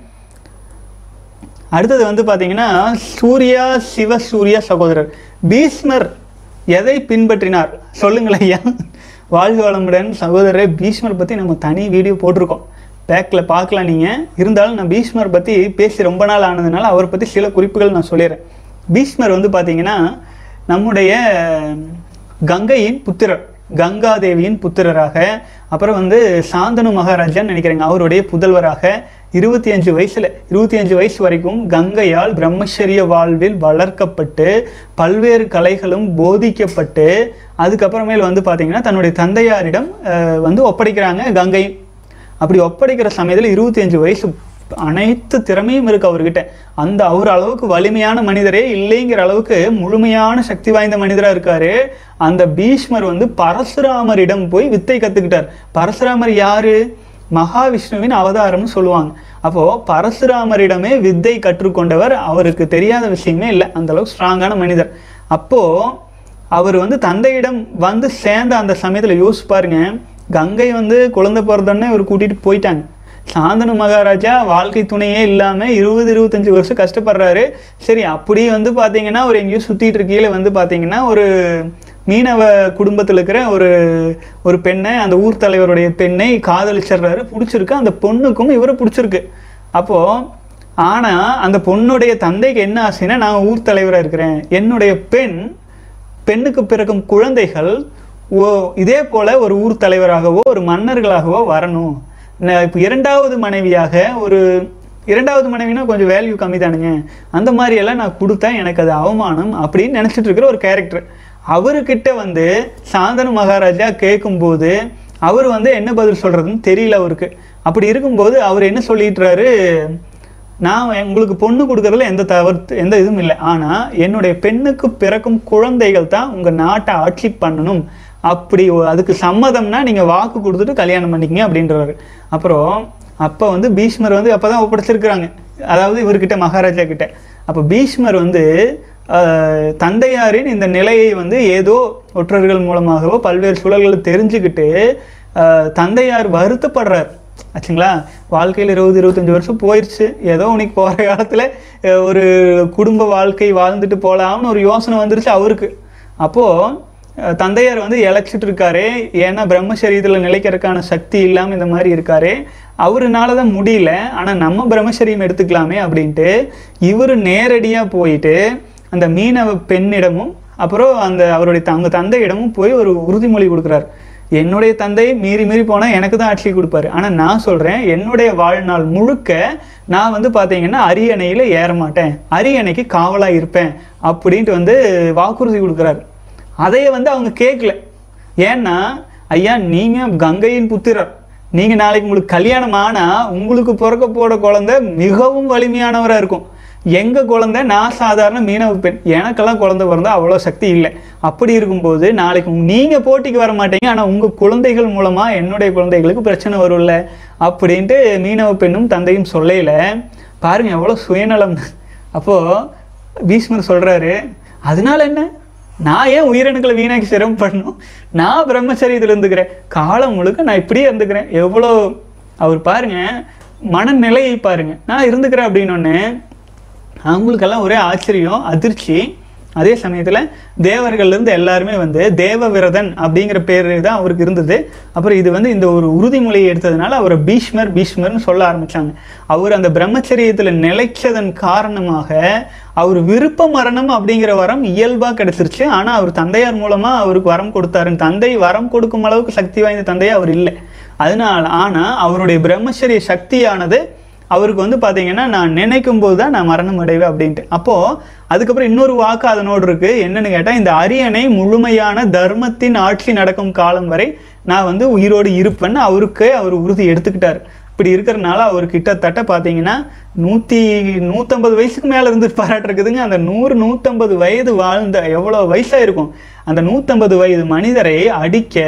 அடுத்தது வந்து பார்த்தீங்கன்னா சூர்யா சிவ சூர்யா சகோதரர் பீஷ்மர் எதை பின்பற்றினார் சொல்லுங்களேன் ஐயா வாழ்க வளமுடன் சகோதரர் பீஷ்மர் பற்றி நம்ம தனி வீடியோ போட்டிருக்கோம் பேக்கில் பார்க்கலாம் நீங்கள் இருந்தாலும் நான் பீஷ்மர் பற்றி பேசி ரொம்ப நாள் ஆனதுனால அவரை பற்றி சில குறிப்புகள் நான் சொல்லிடுறேன் பீஷ்மர் வந்து பார்த்தீங்கன்னா நம்முடைய கங்கையின் புத்திரர் கங்காதேவியின் புத்திரராக அப்புறம் வந்து சாந்தனு மகாராஜான்னு நினைக்கிறேங்க அவருடைய புதல்வராக இருபத்தி அஞ்சு வயசுல இருபத்தி அஞ்சு வயசு வரைக்கும் கங்கையால் பிரம்மச்சரிய வாழ்வில் வளர்க்கப்பட்டு பல்வேறு கலைகளும் போதிக்கப்பட்டு அதுக்கப்புறமேல் வந்து பார்த்தீங்கன்னா தன்னுடைய தந்தையாரிடம் அஹ், வந்து ஒப்படைக்கிறாங்க கங்கை அப்படி ஒப்படைக்கிற சமயத்தில் இருபத்தி அஞ்சு வயசு அனைத்து திறமையும் இருக்கு அவர்கிட்ட அந்த அவர் அளவுக்கு வலிமையான மனிதரே இல்லைங்கிற அளவுக்கு முழுமையான சக்தி வாய்ந்த மனிதரா இருக்காரு அந்த பீஷ்மர் வந்து பரசுராமரிடம் போய் வித்தை கத்துக்கிட்டார் பரசுராமர் யாரு மகாவிஷ்ணுவின் அவதாரம்னு சொல்லுவாங்க அப்போ பரசுராமரிடமே வித்தை கற்றுக்கொண்டவர் அவருக்கு தெரியாத விஷயமே இல்லை அந்த அளவுக்கு ஸ்ட்ராங்கான மனிதர் அப்போ அவர் வந்து தந்தையிடம் வந்து சேர்ந்த அந்த சமயத்தில் யோசிச்சு பாருங்க கங்கை வந்து குழந்தை பிறந்தோடனே இவர் கூட்டிட்டு போயிட்டாங்க சாந்தனு மகாராஜா வாழ்க்கை துணையே இல்லாமல் இருபது இருபத்தஞ்சு வருஷம் கஷ்டப்படுறாரு சரி அப்படி வந்து பார்த்தீங்கன்னா ஒரு எங்கேயோ சுற்றிட்டு இருக்கையில வந்து பார்த்தீங்கன்னா ஒரு மீனவ குடும்பத்தில் இருக்கிற ஒரு ஒரு பெண்ணை அந்த ஊர் தலைவருடைய பெண்ணை காதலிச்சிடுறாரு பிடிச்சிருக்கு அந்த பொண்ணுக்கும் இவரை பிடிச்சிருக்கு அப்போது ஆனால் அந்த பொண்ணுடைய தந்தைக்கு என்ன ஆசைன்னா நான் ஊர் தலைவராக இருக்கிறேன் என்னுடைய பெண் பெண்ணுக்கு பிறக்கும் குழந்தைகள் ஓ இதே போல ஒரு ஊர் தலைவராகவோ ஒரு மன்னர்களாகவோ வரணும் நான் இப்போ இரண்டாவது மனைவியாக ஒரு இரண்டாவது மனைவினா கொஞ்சம் வேல்யூ கம்மி தானுங்க அந்த மாதிரி எல்லாம் நான் கொடுத்தா எனக்கு அது அவமானம் அப்படின்னு நினச்சிட்டு இருக்கிற ஒரு கேரக்டர் அவர்கிட்ட வந்து சாந்தனு மகாராஜா கேட்கும்போது அவர் வந்து என்ன பதில் சொல்றதுன்னு தெரியல அவருக்கு அப்படி இருக்கும்போது அவர் என்ன சொல்லிட்டுறாரு நான் உங்களுக்கு பொண்ணு கொடுக்கறதுல எந்த தவறு எந்த இதுவும் இல்லை ஆனால் என்னுடைய பெண்ணுக்கு பிறக்கும் குழந்தைகள் தான் உங்கள் நாட்டை ஆட்சி பண்ணணும் அப்படி ஒ- அதுக்கு சம்மதம்னா நீங்கள் வாக்கு கொடுத்துட்டு கல்யாணம் பண்ணிக்கங்க அப்படின்றாரு அப்புறம் அப்போ வந்து பீஷ்மர் வந்து அப்போ தான் ஒப்படைச்சிருக்கிறாங்க அதாவது இவர்கிட்ட மகாராஜா கிட்ட அப்போ பீஷ்மர் வந்து ஆஹ், தந்தையாரின் இந்த நிலையை வந்து ஏதோ ஒற்றர்கள் மூலமாகவோ பல்வேறு சூழல்களை தெரிஞ்சுக்கிட்டு ஆஹ், தந்தையார் வருத்தப்படுறார் ஆச்சுங்களா வாழ்க்கையில் இருபது இருபத்தஞ்சு வருஷம் போயிடுச்சு ஏதோ உனக்கு போகிற காலத்தில் ஒரு குடும்ப வாழ்க்கை வாழ்ந்துட்டு போகலாம்னு ஒரு யோசனை வந்துருச்சு அவருக்கு அப்போது தந்தையார் வந்து இழைச்சிட்டு இருக்காரு ஏன்னா பிரம்மச்சரியத்தில் நிலைக்கிறதுக்கான சக்தி இல்லாமல் இந்த மாதிரி இருக்காரு அவருனால தான் முடியல ஆனால் நம்ம பிரம்மச்சரியம் எடுத்துக்கலாமே அப்படின்ட்டு இவர் நேரடியாக போயிட்டு அந்த மீனவ பெண்ணிடமும் அப்புறம் அந்த அவருடைய த- அவங்க தந்தையிடமும் போய் ஒரு உறுதிமொழி கொடுக்குறாரு என்னுடைய தந்தை மீறி மீறி போனால் எனக்கு தான் ஆட்சி கொடுப்பாரு ஆனால் நான் சொல்கிறேன் என்னுடைய வாழ்நாள் முழுக்க நான் வந்து பார்த்தீங்கன்னா அரியணையில் ஏற மாட்டேன் அரியணைக்கு காவலாக இருப்பேன் அப்படின்ட்டு வந்து வாக்குறுதி கொடுக்குறாரு அதையே வந்து அவங்க கேட்கல ஏன்னா ஐயா நீங்கள் கங்கையின் புத்திரர் நீங்கள் நாளைக்கு உங்களுக்கு கல்யாணம் ஆனால் உங்களுக்கு பிறக்க போட குழந்தை மிகவும் வலிமையானவராக இருக்கும் எங்கள் குழந்தை நான் சாதாரண மீனவ பெண் எனக்கெல்லாம் குழந்தை பிறந்தா அவ்வளோ சக்தி இல்லை அப்படி இருக்கும்போது நாளைக்கு நீங்கள் போட்டிக்கு வர மாட்டீங்க ஆனால் உங்கள் குழந்தைகள் மூலமாக என்னுடைய குழந்தைகளுக்கு பிரச்சனை வரும்ல அப்படின்ட்டு மீனவ பெண்ணும் தந்தையும் சொல்லையில பாருங்க எவ்வளோ சுயநலம் அப்போது பீஷ்மர் சொல்கிறாரு அதனால என்ன நான் ஏன் உயிரணுக்களை வீணாக்கி சிரமப்படணும் நான் பிரம்மச்சரியத்தில் இருந்துக்கிறேன் காலம் முழுக்க நான் இப்படியே இருந்துக்கிறேன் எவ்வளோ அவர் பாருங்க மனநிலையை பாருங்க நான் இருந்துக்கிறேன் அப்படின்னொன்னே அவங்களுக்கெல்லாம் ஒரே ஆச்சரியம் அதிர்ச்சி அதே சமயத்தில் தேவர்கள்லேருந்து எல்லாருமே வந்து தேவவிரதன் அப்படிங்கிற பேர் தான் அவருக்கு இருந்தது அப்புறம் இது வந்து இந்த ஒரு உறுதிமொழியை எடுத்ததுனால அவரை பீஷ்மர் பீஷ்மர்னு சொல்ல ஆரம்பிச்சாங்க அவர் அந்த பிரம்மச்சரியத்தில் நிலைச்சதன் காரணமாக அவர் விருப்ப மரணம் அப்படிங்கிற வரம் இயல்பாக கிடைச்சிருச்சு ஆனால் அவர் தந்தையார் மூலமாக அவருக்கு வரம் கொடுத்தாருன்னு தந்தை வரம் கொடுக்கும் அளவுக்கு சக்தி வாய்ந்த தந்தையா அவர் இல்லை அதனால் ஆனால் அவருடைய பிரம்மச்சரிய சக்தியானது அவருக்கு வந்து பார்த்தீங்கன்னா நான் நினைக்கும் போது தான் நான் மரணம் அடைவேன் அப்படின்ட்டு அப்போது அதுக்கப்புறம் இன்னொரு வாக்கு அதனோடு இருக்கு என்னன்னு கேட்டால் இந்த அரியணை முழுமையான தர்மத்தின் ஆட்சி நடக்கும் காலம் வரை நான் வந்து உயிரோடு இருப்பேன்னு அவருக்கு அவர் உறுதி எடுத்துக்கிட்டார் இப்படி இருக்கிறனால அவர் கிட்டத்தட்ட பார்த்தீங்கன்னா நூற்றி நூற்றம்பது வயசுக்கு மேலே இருந்து பாராட்டுறதுங்க அந்த நூறு நூற்றம்பது வயது வாழ்ந்த எவ்வளோ வயசாக இருக்கும் அந்த நூற்றம்பது வயது மனிதரை அடிக்க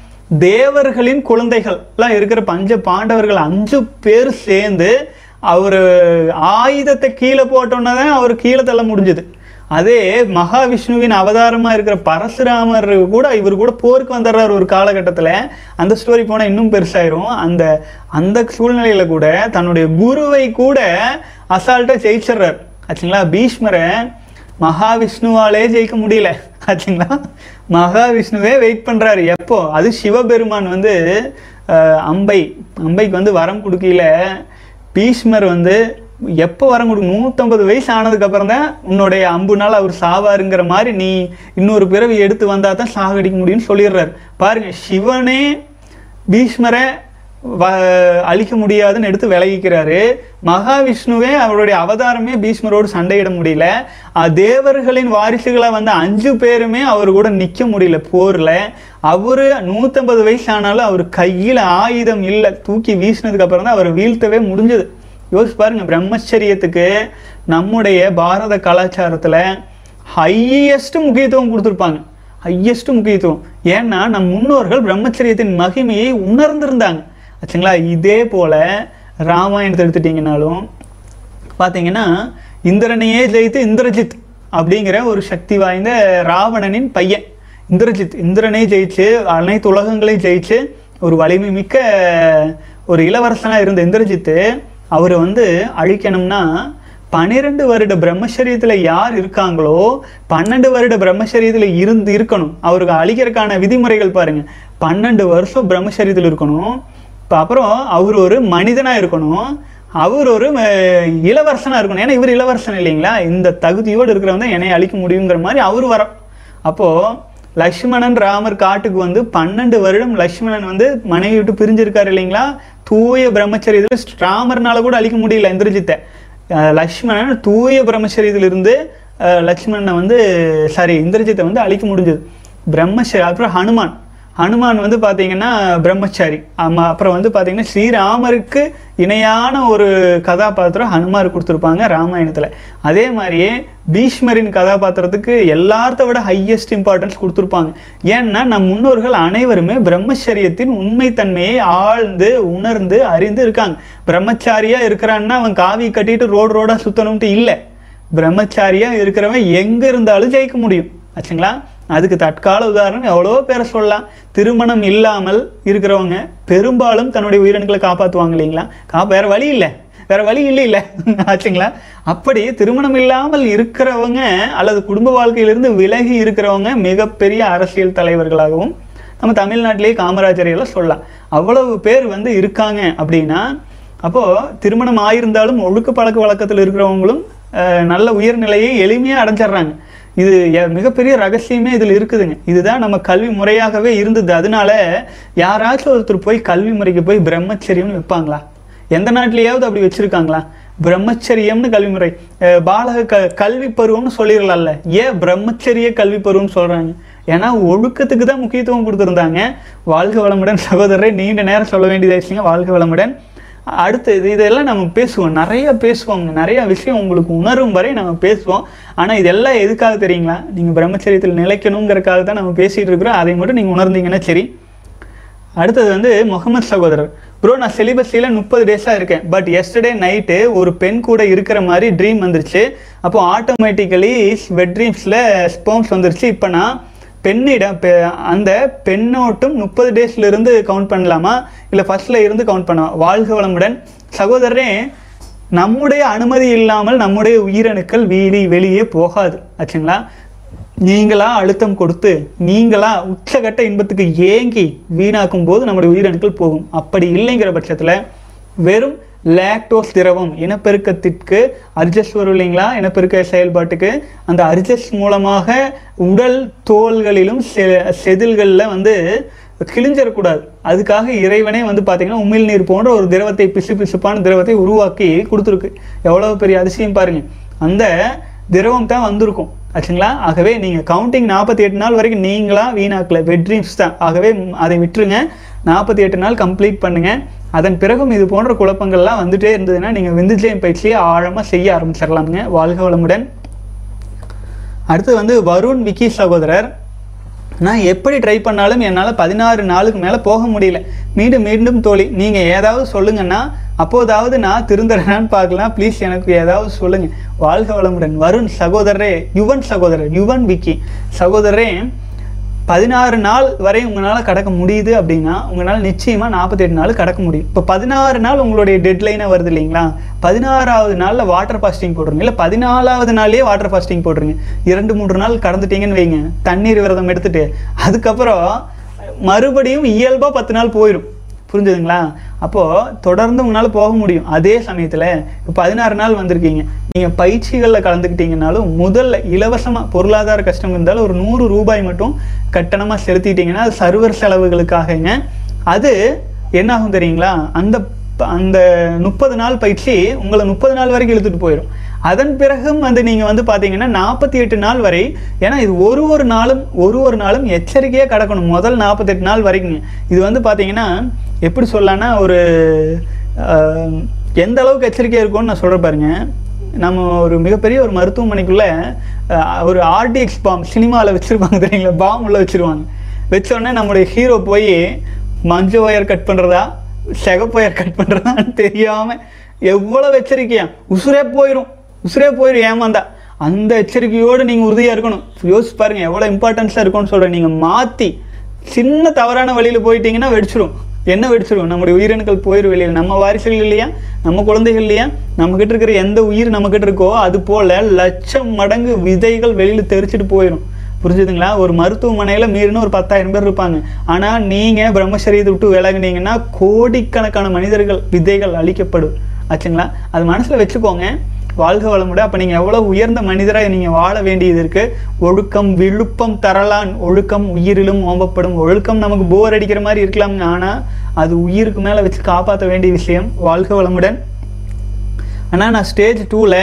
தேவர்களின் குழந்தைகள்லாம் இருக்கிற பஞ்ச பாண்டவர்கள் அஞ்சு பேர் சேர்ந்து அவர் ஆயுதத்தை கீழே போட்டோன்னே தான் அவர் கீழே தள்ள முடிஞ்சது அதே மகாவிஷ்ணுவின் அவதாரமாக இருக்கிற பரசுராமர் கூட இவர் கூட போருக்கு வந்துடுறாரு ஒரு காலகட்டத்தில் அந்த ஸ்டோரி போனால் இன்னும் பெருசாயிரும் அந்த அந்த சூழ்நிலையில் கூட தன்னுடைய குருவை கூட அசால்ட்டாக ஜெயிச்சிடுறார் ஆச்சுங்களா பீஷ்மரை மகாவிஷ்ணுவாலே ஜெயிக்க முடியல ஆச்சுங்களா மகாவிஷ்ணுவே வெயிட் பண்றாரு எப்போ அது சிவபெருமான் வந்து அஹ், அம்பை அம்பைக்கு வந்து வரம் கொடுக்கல பீஷ்மர் வந்து எப்போ வரம் கொடுக்கும் நூற்றம்பது வயசு ஆனதுக்கு அப்புறம் தான் உன்னுடைய அம்புனால அவர் சாவாருங்கிற மாதிரி நீ இன்னொரு பிறவி எடுத்து வந்தா தான் சாகடிக்க முடியும்னு சொல்லிடுறாரு பாருங்க சிவனே பீஷ்மரை வ அழிக்க முடியாதுன்னு எடுத்து விலகிக்கிறாரு மகாவிஷ்ணுவே அவருடைய அவதாரமே பீஷ்மரோடு சண்டையிட முடியல அஹ் தேவர்களின் வாரிசுகளாக வந்த அஞ்சு பேருமே அவர் கூட நிற்க முடியல போரில் அவர் நூற்றம்பது வயசு ஆனாலும் அவர் கையில் ஆயுதம் இல்லை தூக்கி வீசினதுக்கு அப்புறம் தான் அவர் வீழ்த்தவே முடிஞ்சது யோசிச்சு பாருங்க பிரம்மச்சரியத்துக்கு நம்முடைய பாரத கலாச்சாரத்துல ஹையஸ்ட் முக்கியத்துவம் கொடுத்துருப்பாங்க ஹையஸ்ட் முக்கியத்துவம் ஏன்னா நம் முன்னோர்கள் பிரம்மச்சரியத்தின் மகிமையை உணர்ந்திருந்தாங்க ஆச்சுங்களா இதே போல ராமாயணத்தை எடுத்துட்டீங்கனாலும் பார்த்தீங்கன்னா இந்திரனையே ஜெயித்து இந்திரஜித் அப்படிங்கிற ஒரு சக்தி வாய்ந்த ராவணனின் பையன் இந்திரஜித் இந்திரனை ஜெயிச்சு அனைத்து உலகங்களையும் ஜெயிச்சு ஒரு வலிமை மிக்க ஒரு இளவரசனாக இருந்த இந்திரஜித்து அவரை வந்து அழிக்கணும்னா பன்னிரெண்டு வருட பிரம்மச்சரியத்தில் யார் இருக்காங்களோ பன்னெண்டு வருட பிரம்மச்சரியத்தில் இருந்து இருக்கணும் அவருக்கு அழிக்கிறதுக்கான விதிமுறைகள் பாருங்க பன்னெண்டு வருஷம் பிரம்மச்சரியத்தில் இருக்கணும் இப்போ அப்புறம் அவர் ஒரு மனிதனாக இருக்கணும் அவர் ஒரு அஹ், இளவரசனா இருக்கணும் ஏன்னா இவர் இளவரசன் இல்லைங்களா இந்த தகுதியோடு இருக்கிறவங்க தான் என்னை அழிக்க முடியுங்கிற மாதிரி அவர் வர அப்போ லக்ஷ்மணன் ராமர் காட்டுக்கு வந்து பன்னெண்டு வருடம் லக்ஷ்மணன் வந்து மனைவி விட்டு பிரிஞ்சிருக்காரு இல்லைங்களா தூய பிரம்மச்சரியத்தில் ராமர்னால கூட அழிக்க முடியல இந்திரஜித்தை அஹ், லக்ஷ்மணன் தூய பிரம்மச்சரியத்திலிருந்து அஹ், லக்ஷ்மணனை வந்து சாரி இந்திரஜித்தை வந்து அழிக்க முடிஞ்சது பிரம்மச்சரி அப்புறம் ஹனுமான் ஹனுமான் வந்து பார்த்தீங்கன்னா பிரம்மச்சாரி ஆமா அப்புறம் வந்து பார்த்தீங்கன்னா ஸ்ரீராமருக்கு இணையான ஒரு கதாபாத்திரம் ஹனுமார் கொடுத்துருப்பாங்க ராமாயணத்தில் அதே மாதிரியே பீஷ்மரின் கதாபாத்திரத்துக்கு எல்லார்த்த விட ஹையஸ்ட் இம்பார்ட்டன்ஸ் கொடுத்துருப்பாங்க ஏன்னா நம் முன்னோர்கள் அனைவருமே பிரம்மச்சரியத்தின் உண்மைத்தன்மையை ஆழ்ந்து உணர்ந்து அறிந்து இருக்காங்க பிரம்மச்சாரியா இருக்கிறான்னா அவன் காவி கட்டிட்டு ரோடு ரோடா சுத்தணும்ட்டு இல்லை பிரம்மச்சாரியா இருக்கிறவன் எங்க இருந்தாலும் ஜெயிக்க முடியும் ஆச்சுங்களா அதுக்கு தற்கால உதாரணம் எவ்வளோ பேரை சொல்லலாம் திருமணம் இல்லாமல் இருக்கிறவங்க பெரும்பாலும் தன்னுடைய உயிரணுக்களை காப்பாற்றுவாங்க இல்லைங்களா கா வேற வழி இல்லை வேற வழி இல்லை இல்லை ஆச்சுங்களா அப்படி திருமணம் இல்லாமல் இருக்கிறவங்க அல்லது குடும்ப வாழ்க்கையிலிருந்து விலகி இருக்கிறவங்க மிகப்பெரிய அரசியல் தலைவர்களாகவும் நம்ம தமிழ்நாட்டிலேயே காமராஜர் எல்லாம் சொல்லலாம் அவ்வளவு பேர் வந்து இருக்காங்க அப்படின்னா அப்போ திருமணம் ஆயிருந்தாலும் ஒழுக்க பழக்க வழக்கத்தில் இருக்கிறவங்களும் அஹ், நல்ல உயர்நிலையை எளிமையாக அடைஞ்சிடுறாங்க இது எ- மிகப்பெரிய ரகசியமே இதில் இருக்குதுங்க இதுதான் நம்ம கல்வி முறையாகவே இருந்தது அதனால யாராச்சும் ஒருத்தர் போய் கல்வி முறைக்கு போய் பிரம்மச்சரியம்னு வைப்பாங்களா எந்த நாட்டிலேயாவது அப்படி வச்சிருக்காங்களா பிரம்மச்சரியம்னு கல்வி முறை அஹ், பாலக க கல்வி பருவம்னு சொல்லிடலாம்ல ஏன் பிரம்மச்சரிய கல்வி பருவம்னு சொல்றாங்க ஏன்னா ஒழுக்கத்துக்கு தான் முக்கியத்துவம் கொடுத்துருந்தாங்க வாழ்க வளமுடன் சகோதரரை நீண்ட நேரம் சொல்ல வேண்டியதாச்சுங்க வாழ்க வளமுடன் அடுத்து இது இதெல்லாம் நம்ம பேசுவோம் நிறைய பேசுவோங்க நிறைய விஷயம் உங்களுக்கு உணரும் வரை நம்ம பேசுவோம் ஆனால் இதெல்லாம் எதுக்காக தெரியுங்களா நீங்கள் பிரம்மச்சரியத்தில் நிலைக்கணுங்கிறதுக்காக தான் நம்ம பேசிகிட்டு இருக்கிறோம் அதை மட்டும் நீங்கள் உணர்ந்தீங்கன்னா சரி அடுத்தது வந்து முகமது சகோதரர் ப்ரோ நான் செலிபஸியில் முப்பது டேஸாக இருக்கேன் பட் எஸ்டர்டே நைட்டு ஒரு பெண் கூட இருக்கிற மாதிரி ட்ரீம் வந்துருச்சு அப்போ ஆட்டோமேட்டிக்கலி வெட் ட்ரீம்ஸில் ஸ்போம்ஸ் வந்துருச்சு இப்போ நான் பெண்ணிடம் பெ- அந்த பெண்ணோட்டும் முப்பது டேஸ்ல இருந்து கவுண்ட் பண்ணலாமா இல்லை ஃபர்ஸ்ட்ல இருந்து கவுண்ட் பண்ணலாம் வாழ்க வளமுடன் சகோதரரே நம்முடைய அனுமதி இல்லாமல் நம்முடைய உயிரணுக்கள் வீடி வெளியே போகாது ஆச்சுங்களா நீங்களா அழுத்தம் கொடுத்து நீங்களா உச்சகட்ட இன்பத்துக்கு ஏங்கி வீணாக்கும் போது நம்முடைய உயிரணுக்கள் போகும் அப்படி இல்லைங்கிற பட்சத்தில் வெறும் லாக்டோஸ் திரவம் இனப்பெருக்கத்திற்கு அர்ஜஸ் வரும் இல்லைங்களா இனப்பெருக்க செயல்பாட்டுக்கு அந்த அர்ஜஸ் மூலமாக உடல் தோள்களிலும் செ- செதில்களில் வந்து கிழிஞ்சிடக்கூடாது அதுக்காக இறைவனே வந்து பார்த்தீங்கன்னா உமிழ்நீர் போன்ற ஒரு திரவத்தை பிசு பிசுப்பான திரவத்தை உருவாக்கி கொடுத்துருக்கு எவ்வளவு பெரிய அதிசயம் பாருங்க அந்த திரவம் தான் வந்திருக்கும் ஆச்சுங்களா ஆகவே நீங்கள் கவுண்டிங் நாற்பத்தி எட்டு நாள் வரைக்கும் நீங்களா வீணாக்கல வெட் ட்ரீம்ஸ் தான் ஆகவே ம், அதை விட்டுருங்க நாற்பத்தி எட்டு நாள் கம்ப்ளீட் பண்ணுங்க அதன் பிறகும் இது போன்ற குழப்பங்கள்லாம் வந்துட்டே இருந்ததுன்னா நீங்கள் விந்துஜயம் பயிற்சியை ஆழமாக செய்ய ஆரம்பிச்சிடலாமுங்க வாழ்க வளமுடன் அடுத்து வந்து வருண் விக்கி சகோதரர் நான் எப்படி ட்ரை பண்ணாலும் என்னால் பதினாறு நாளுக்கு மேலே போக முடியல மீண்டும் மீண்டும் தோழி நீங்கள் ஏதாவது சொல்லுங்கன்னா அப்போதாவது நான் திருந்துறேனான்னு பார்க்கலாம் ப்ளீஸ் எனக்கு ஏதாவது சொல்லுங்க வாழ்க வளமுடன் வருண் சகோதரரே யுவன் சகோதரர் யுவன் விக்கி சகோதரரே பதினாறு நாள் வரை உங்களால் கடக்க முடியுது அப்படின்னா உங்களால் நிச்சயமாக நாற்பத்தெட்டு நாள் கடக்க முடியும் இப்போ பதினாறு நாள் உங்களுடைய டெட்லைனாக வருது இல்லைங்களா பதினாறாவது நாளில் வாட்டர் ஃபாஸ்டிங் போட்டுருங்க இல்லை பதினாலாவது நாள்லயே வாட்டர் ஃபாஸ்டிங் போட்டுருங்க இரண்டு மூன்று நாள் கடந்துட்டீங்கன்னு வைங்க தண்ணீர் விரதம் எடுத்துட்டு அதுக்கப்புறம் மறுபடியும் இயல்பாக பத்து நாள் போயிடும் புரிஞ்சுதுங்களா அப்போது தொடர்ந்து உங்களால் போக முடியும் அதே சமயத்தில் இப்போ பதினாறு நாள் வந்திருக்கீங்க நீங்கள் பயிற்சிகளில் கலந்துக்கிட்டீங்கனாலும் முதல்ல இலவசமாக பொருளாதார கஷ்டம் இருந்தாலும் ஒரு நூறு ரூபாய் மட்டும் கட்டணமாக செலுத்திட்டீங்கன்னா அது சர்வர் செலவுகளுக்காகங்க அது என்ன ஆகும் தெரியுங்களா அந்த ப- அந்த முப்பது நாள் பயிற்சி உங்களை முப்பது நாள் வரைக்கும் இழுத்துட்டு போயிடும் அதன் பிறகும் வந்து நீங்கள் வந்து பார்த்தீங்கன்னா நாற்பத்தி எட்டு நாள் வரை ஏன்னா இது ஒரு ஒரு நாளும் ஒரு ஒரு நாளும் எச்சரிக்கையாக கடக்கணும் முதல் நாற்பத்தெட்டு நாள் வரைக்குங்க இது வந்து பார்த்தீங்கன்னா எப்படி சொல்லலாம்னா ஒரு ஆஹ், எந்த அளவுக்கு எச்சரிக்கையாக இருக்கும்னு நான் சொல்கிறேன் பாருங்க நம்ம ஒரு மிகப்பெரிய ஒரு மருத்துவமனைக்குள்ளே அஹ், ஒரு ஆர்டிஎக்ஸ் பாம் சினிமாவில் வச்சுருப்பாங்க தெரியுங்களா பாம் உள்ள வச்சுருவாங்க வச்சோடனே நம்முடைய ஹீரோ போய் மஞ்ச ஒயர் கட் பண்ணுறதா சிகப்பு ஒயர் கட் பண்ணுறதான்னு தெரியாமல் எவ்வளோ எச்சரிக்கையா உசுரே போயிடும் உசுரே போயிடும் ஏமாந்தா அந்த எச்சரிக்கையோடு நீங்கள் உறுதியாக இருக்கணும் யோசிச்சு பாருங்கள் எவ்வளோ இம்பார்ட்டன்ஸாக இருக்கும்னு சொல்கிறேன் நீங்கள் மாற்றி சின்ன தவறான வழியில் போயிட்டீங்கன்னா வெடிச்சிரும் என்ன வெடிச்சிரும் நம்முடைய உயிரணுக்கள் போயிடும் வெளியில் நம்ம வாரிசுகள் இல்லையா நம்ம குழந்தைகள் இல்லையா நம்மக்கிட்ட இருக்கிற எந்த உயிர் நம்மக்கிட்ட இருக்கோ அது போல் லட்சம் மடங்கு விதைகள் வெளியில் தெரிச்சிட்டு போயிடும் புரிஞ்சுதுங்களா ஒரு மருத்துவமனையில் மீறின ஒரு பத்தாயிரம் பேர் இருப்பாங்க ஆனால் நீங்கள் பிரம்மச்சரியத்தை விட்டு விலகுனீங்கன்னா கோடிக்கணக்கான மனிதர்கள் விதைகள் அழிக்கப்படும் ஆச்சுங்களா அது மனசில் வச்சுக்கோங்க வாழ்க வளமுடன் அப்போ நீங்கள் எவ்வளோ உயர்ந்த மனிதராக நீங்கள் வாழ வேண்டியது இருக்குது ஒழுக்கம் விழுப்பம் தரலான் ஒழுக்கம் உயிரிலும் ஓம்பப்படும் ஒழுக்கம் நமக்கு போர் அடிக்கிற மாதிரி இருக்கலாம்ங்க ஆனால் அது உயிருக்கு மேலே வச்சு காப்பாற்ற வேண்டிய விஷயம் வாழ்க வளமுடன் ஆனால் நான் ஸ்டேஜ் டூவில்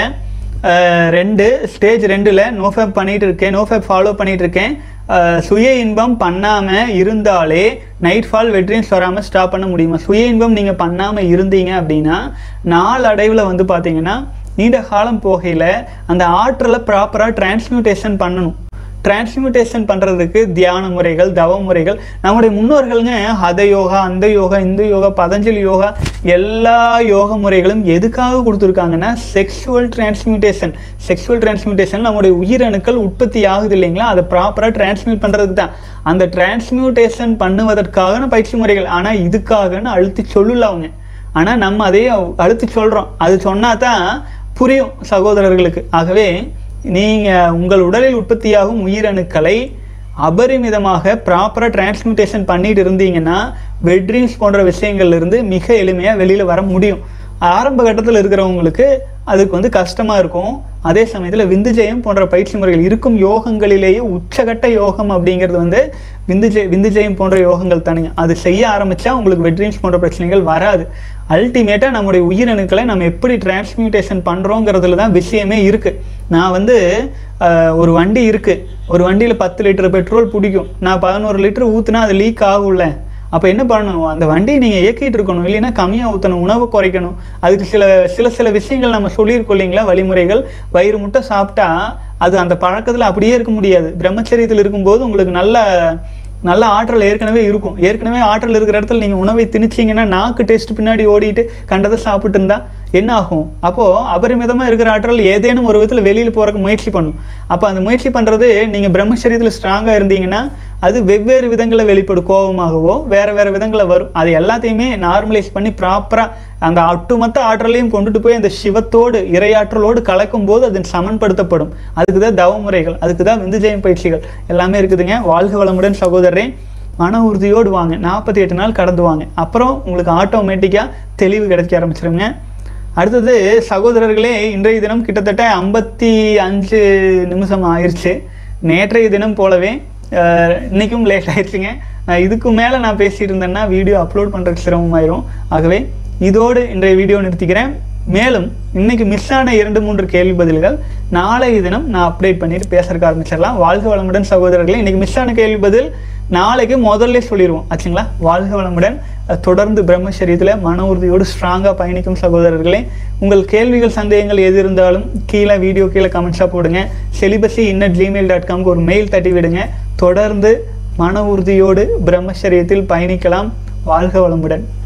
ரெண்டு ஸ்டேஜ் ரெண்டில் நோஃபேப் பண்ணிட்டு இருக்கேன் நோஃபேப் ஃபாலோ பண்ணிட்டு இருக்கேன் அஹ், சுய இன்பம் பண்ணாமல் இருந்தாலே நைட் ஃபால் வெட்ரீன்ஸ் வராமல் ஸ்டாப் பண்ண முடியுமா சுய இன்பம் நீங்கள் பண்ணாமல் இருந்தீங்க அப்படின்னா நாளடைவில் வந்து பார்த்தீங்கன்னா நீண்ட காலம் போகையில் அந்த ஆற்றலை ப்ராப்பராக டிரான்ஸ்மியூட்டேஷன் பண்ணணும் டிரான்ஸ்மியூட்டேஷன் பண்ணுறதுக்கு தியான முறைகள் தவ முறைகள் நம்முடைய முன்னோர்கள்ங்க ஹத யோகா அந்த யோகா இந்த யோகா பதஞ்சலி யோகா எல்லா யோக முறைகளும் எதுக்காக கொடுத்துருக்காங்கன்னா செக்ஷுவல் டிரான்ஸ்மியூட்டேஷன் செக்ஷுவல் டிரான்ஸ்மியூட்டேஷன் நம்முடைய உயிரணுக்கள் உற்பத்தி ஆகுது இல்லைங்களா அதை ப்ராப்பராக டிரான்ஸ்மியூட் பண்ணுறதுக்கு தான் அந்த டிரான்ஸ்மியூட்டேஷன் பண்ணுவதற்கான பயிற்சி முறைகள் ஆனால் இதுக்காகன்னு அழுத்தி சொல்லல அவங்க ஆனால் நம்ம அதையே அழுத்தி சொல்கிறோம் அது சொன்னா தான் புரியும் சகோதரர்களுக்கு ஆகவே நீங்கள் உங்கள் உடலில் உற்பத்தியாகும் உயிரணுக்களை அபரிமிதமாக ப்ராப்பராக டிரான்ஸ்மியூட்டேஷன் பண்ணிட்டு இருந்தீங்கன்னா வெட்ரீம்ஸ் போன்ற விஷயங்கள்ல இருந்து மிக எளிமையாக வெளியில் வர முடியும் ஆரம்ப கட்டத்தில் இருக்கிறவங்களுக்கு அதுக்கு வந்து கஷ்டமாக இருக்கும் அதே சமயத்தில் விந்துஜெயம் போன்ற பயிற்சி முறைகள் இருக்கும் யோகங்களிலேயே உச்சகட்ட யோகம் அப்படிங்கிறது வந்து விந்துஜெய விந்துஜெயம் போன்ற யோகங்கள் தானுங்க அது செய்ய ஆரம்பித்தா உங்களுக்கு வெட்ரீம்ஸ் போன்ற பிரச்சனைகள் வராது அல்டிமேட்டாக நம்முடைய உயிரணுக்களை நம்ம எப்படி டிரான்ஸ்மியூட்டேஷன் பண்ணுறோங்கிறதுல தான் விஷயமே இருக்குது நான் வந்து ஆஹ், ஒரு வண்டி இருக்குது ஒரு வண்டியில் பத்து லிட்டர் பெட்ரோல் பிடிக்கும் நான் பதினோரு லிட்டர் ஊற்றுனா அது லீக் ஆகும்ல அப்போ என்ன பண்ணணும் அந்த வண்டியை நீங்கள் இயக்கிட்டு இருக்கணும் இல்லைன்னா கம்மியாக ஊற்றணும் உணவு குறைக்கணும் அதுக்கு சில சில சில விஷயங்கள் நம்ம சொல்லியிருக்கோம் இல்லைங்களா வழிமுறைகள் வயிறு முட்டை சாப்பிட்டா அது அந்த பழக்கத்தில் அப்படியே இருக்க முடியாது பிரம்மச்சரியத்தில் இருக்கும்போது உங்களுக்கு நல்ல நல்ல ஆற்றல் ஏற்கனவே இருக்கும் ஏற்கனவே ஆற்றல் இருக்கிற இடத்துல நீங்கள் உணவை திணிச்சீங்கன்னா நாக்கு டேஸ்ட் பின்னாடி ஓடிட்டு கண்டதை சாப்பிட்டு இருந்தா என்ன ஆகும் அப்போது அபரிமிதமாக இருக்கிற ஆற்றல் ஏதேனும் ஒரு விதத்தில் வெளியில் போகிறக்கு முயற்சி பண்ணும் அப்போ அந்த முயற்சி பண்ணுறது நீங்கள் பிரம்மச்சரியத்தில் ஸ்ட்ராங்காக இருந்தீங்கன்னா அது வெவ்வேறு விதங்களில் வெளிப்படும் கோபமாகவோ வேறு வேறு விதங்களில் வரும் அது எல்லாத்தையுமே நார்மலைஸ் பண்ணி ப்ராப்பராக அந்த ஒட்டுமொத்த ஆற்றலையும் கொண்டுட்டு போய் அந்த சிவத்தோடு இறையாற்றலோடு கலக்கும் போது அது சமன்படுத்தப்படும் அதுக்கு தான் தவ முறைகள் அதுக்கு தான் விந்துஜெயம் பயிற்சிகள் எல்லாமே இருக்குதுங்க வாழ்க வளமுடன் சகோதரரே மன உறுதியோடு வாங்க நாற்பத்தி எட்டு நாள் கடந்து வாங்க அப்புறம் உங்களுக்கு ஆட்டோமேட்டிக்காக தெளிவு கிடைக்க ஆரம்பிச்சிருங்க அடுத்தது சகோதரர்களே இன்றைய தினம் கிட்டத்தட்ட ஐம்பத்தி அஞ்சு நிமிஷம் ஆயிடுச்சு நேற்றைய தினம் போலவே அஹ், இன்னைக்கும் லேட் ஆயிடுச்சுங்க நான் இதுக்கு மேலே நான் பேசிட்டு இருந்தேன்னா வீடியோ அப்லோட் பண்ணுறதுக்கு சிரமமாயிரும் ஆகவே இதோடு இன்றைய வீடியோ நிறுத்திக்கிறேன் மேலும் இன்னைக்கு மிஸ் ஆன இரண்டு மூன்று கேள்வி பதில்கள் நாளைய தினம் நான் அப்டேட் பண்ணிட்டு பேசுறதுக்கு ஆரம்பிச்சிடலாம் வாழ்க வளமுடன் சகோதரர்களே இன்னைக்கு மிஸ் ஆன கேள்வி பதில் நாளைக்கு முதல்ல சொல்லிடுவோம் ஆச்சுங்களா வாழ்க வளமுடன் அஹ், தொடர்ந்து பிரம்மச்சரியத்தில் மன உறுதியோடு ஸ்ட்ராங்காக பயணிக்கும் சகோதரர்களே உங்கள் கேள்விகள் சந்தேகங்கள் எது இருந்தாலும் கீழே வீடியோ கீழே கமெண்ட்ஸாக போடுங்க செலிபஸி இன்னட் ஜிமெயில் டாட் காம்க்கு ஒரு மெயில் தட்டி விடுங்க தொடர்ந்து மன உறுதியோடு பிரம்மச்சரியத்தில் பயணிக்கலாம் வாழ்க வளமுடன்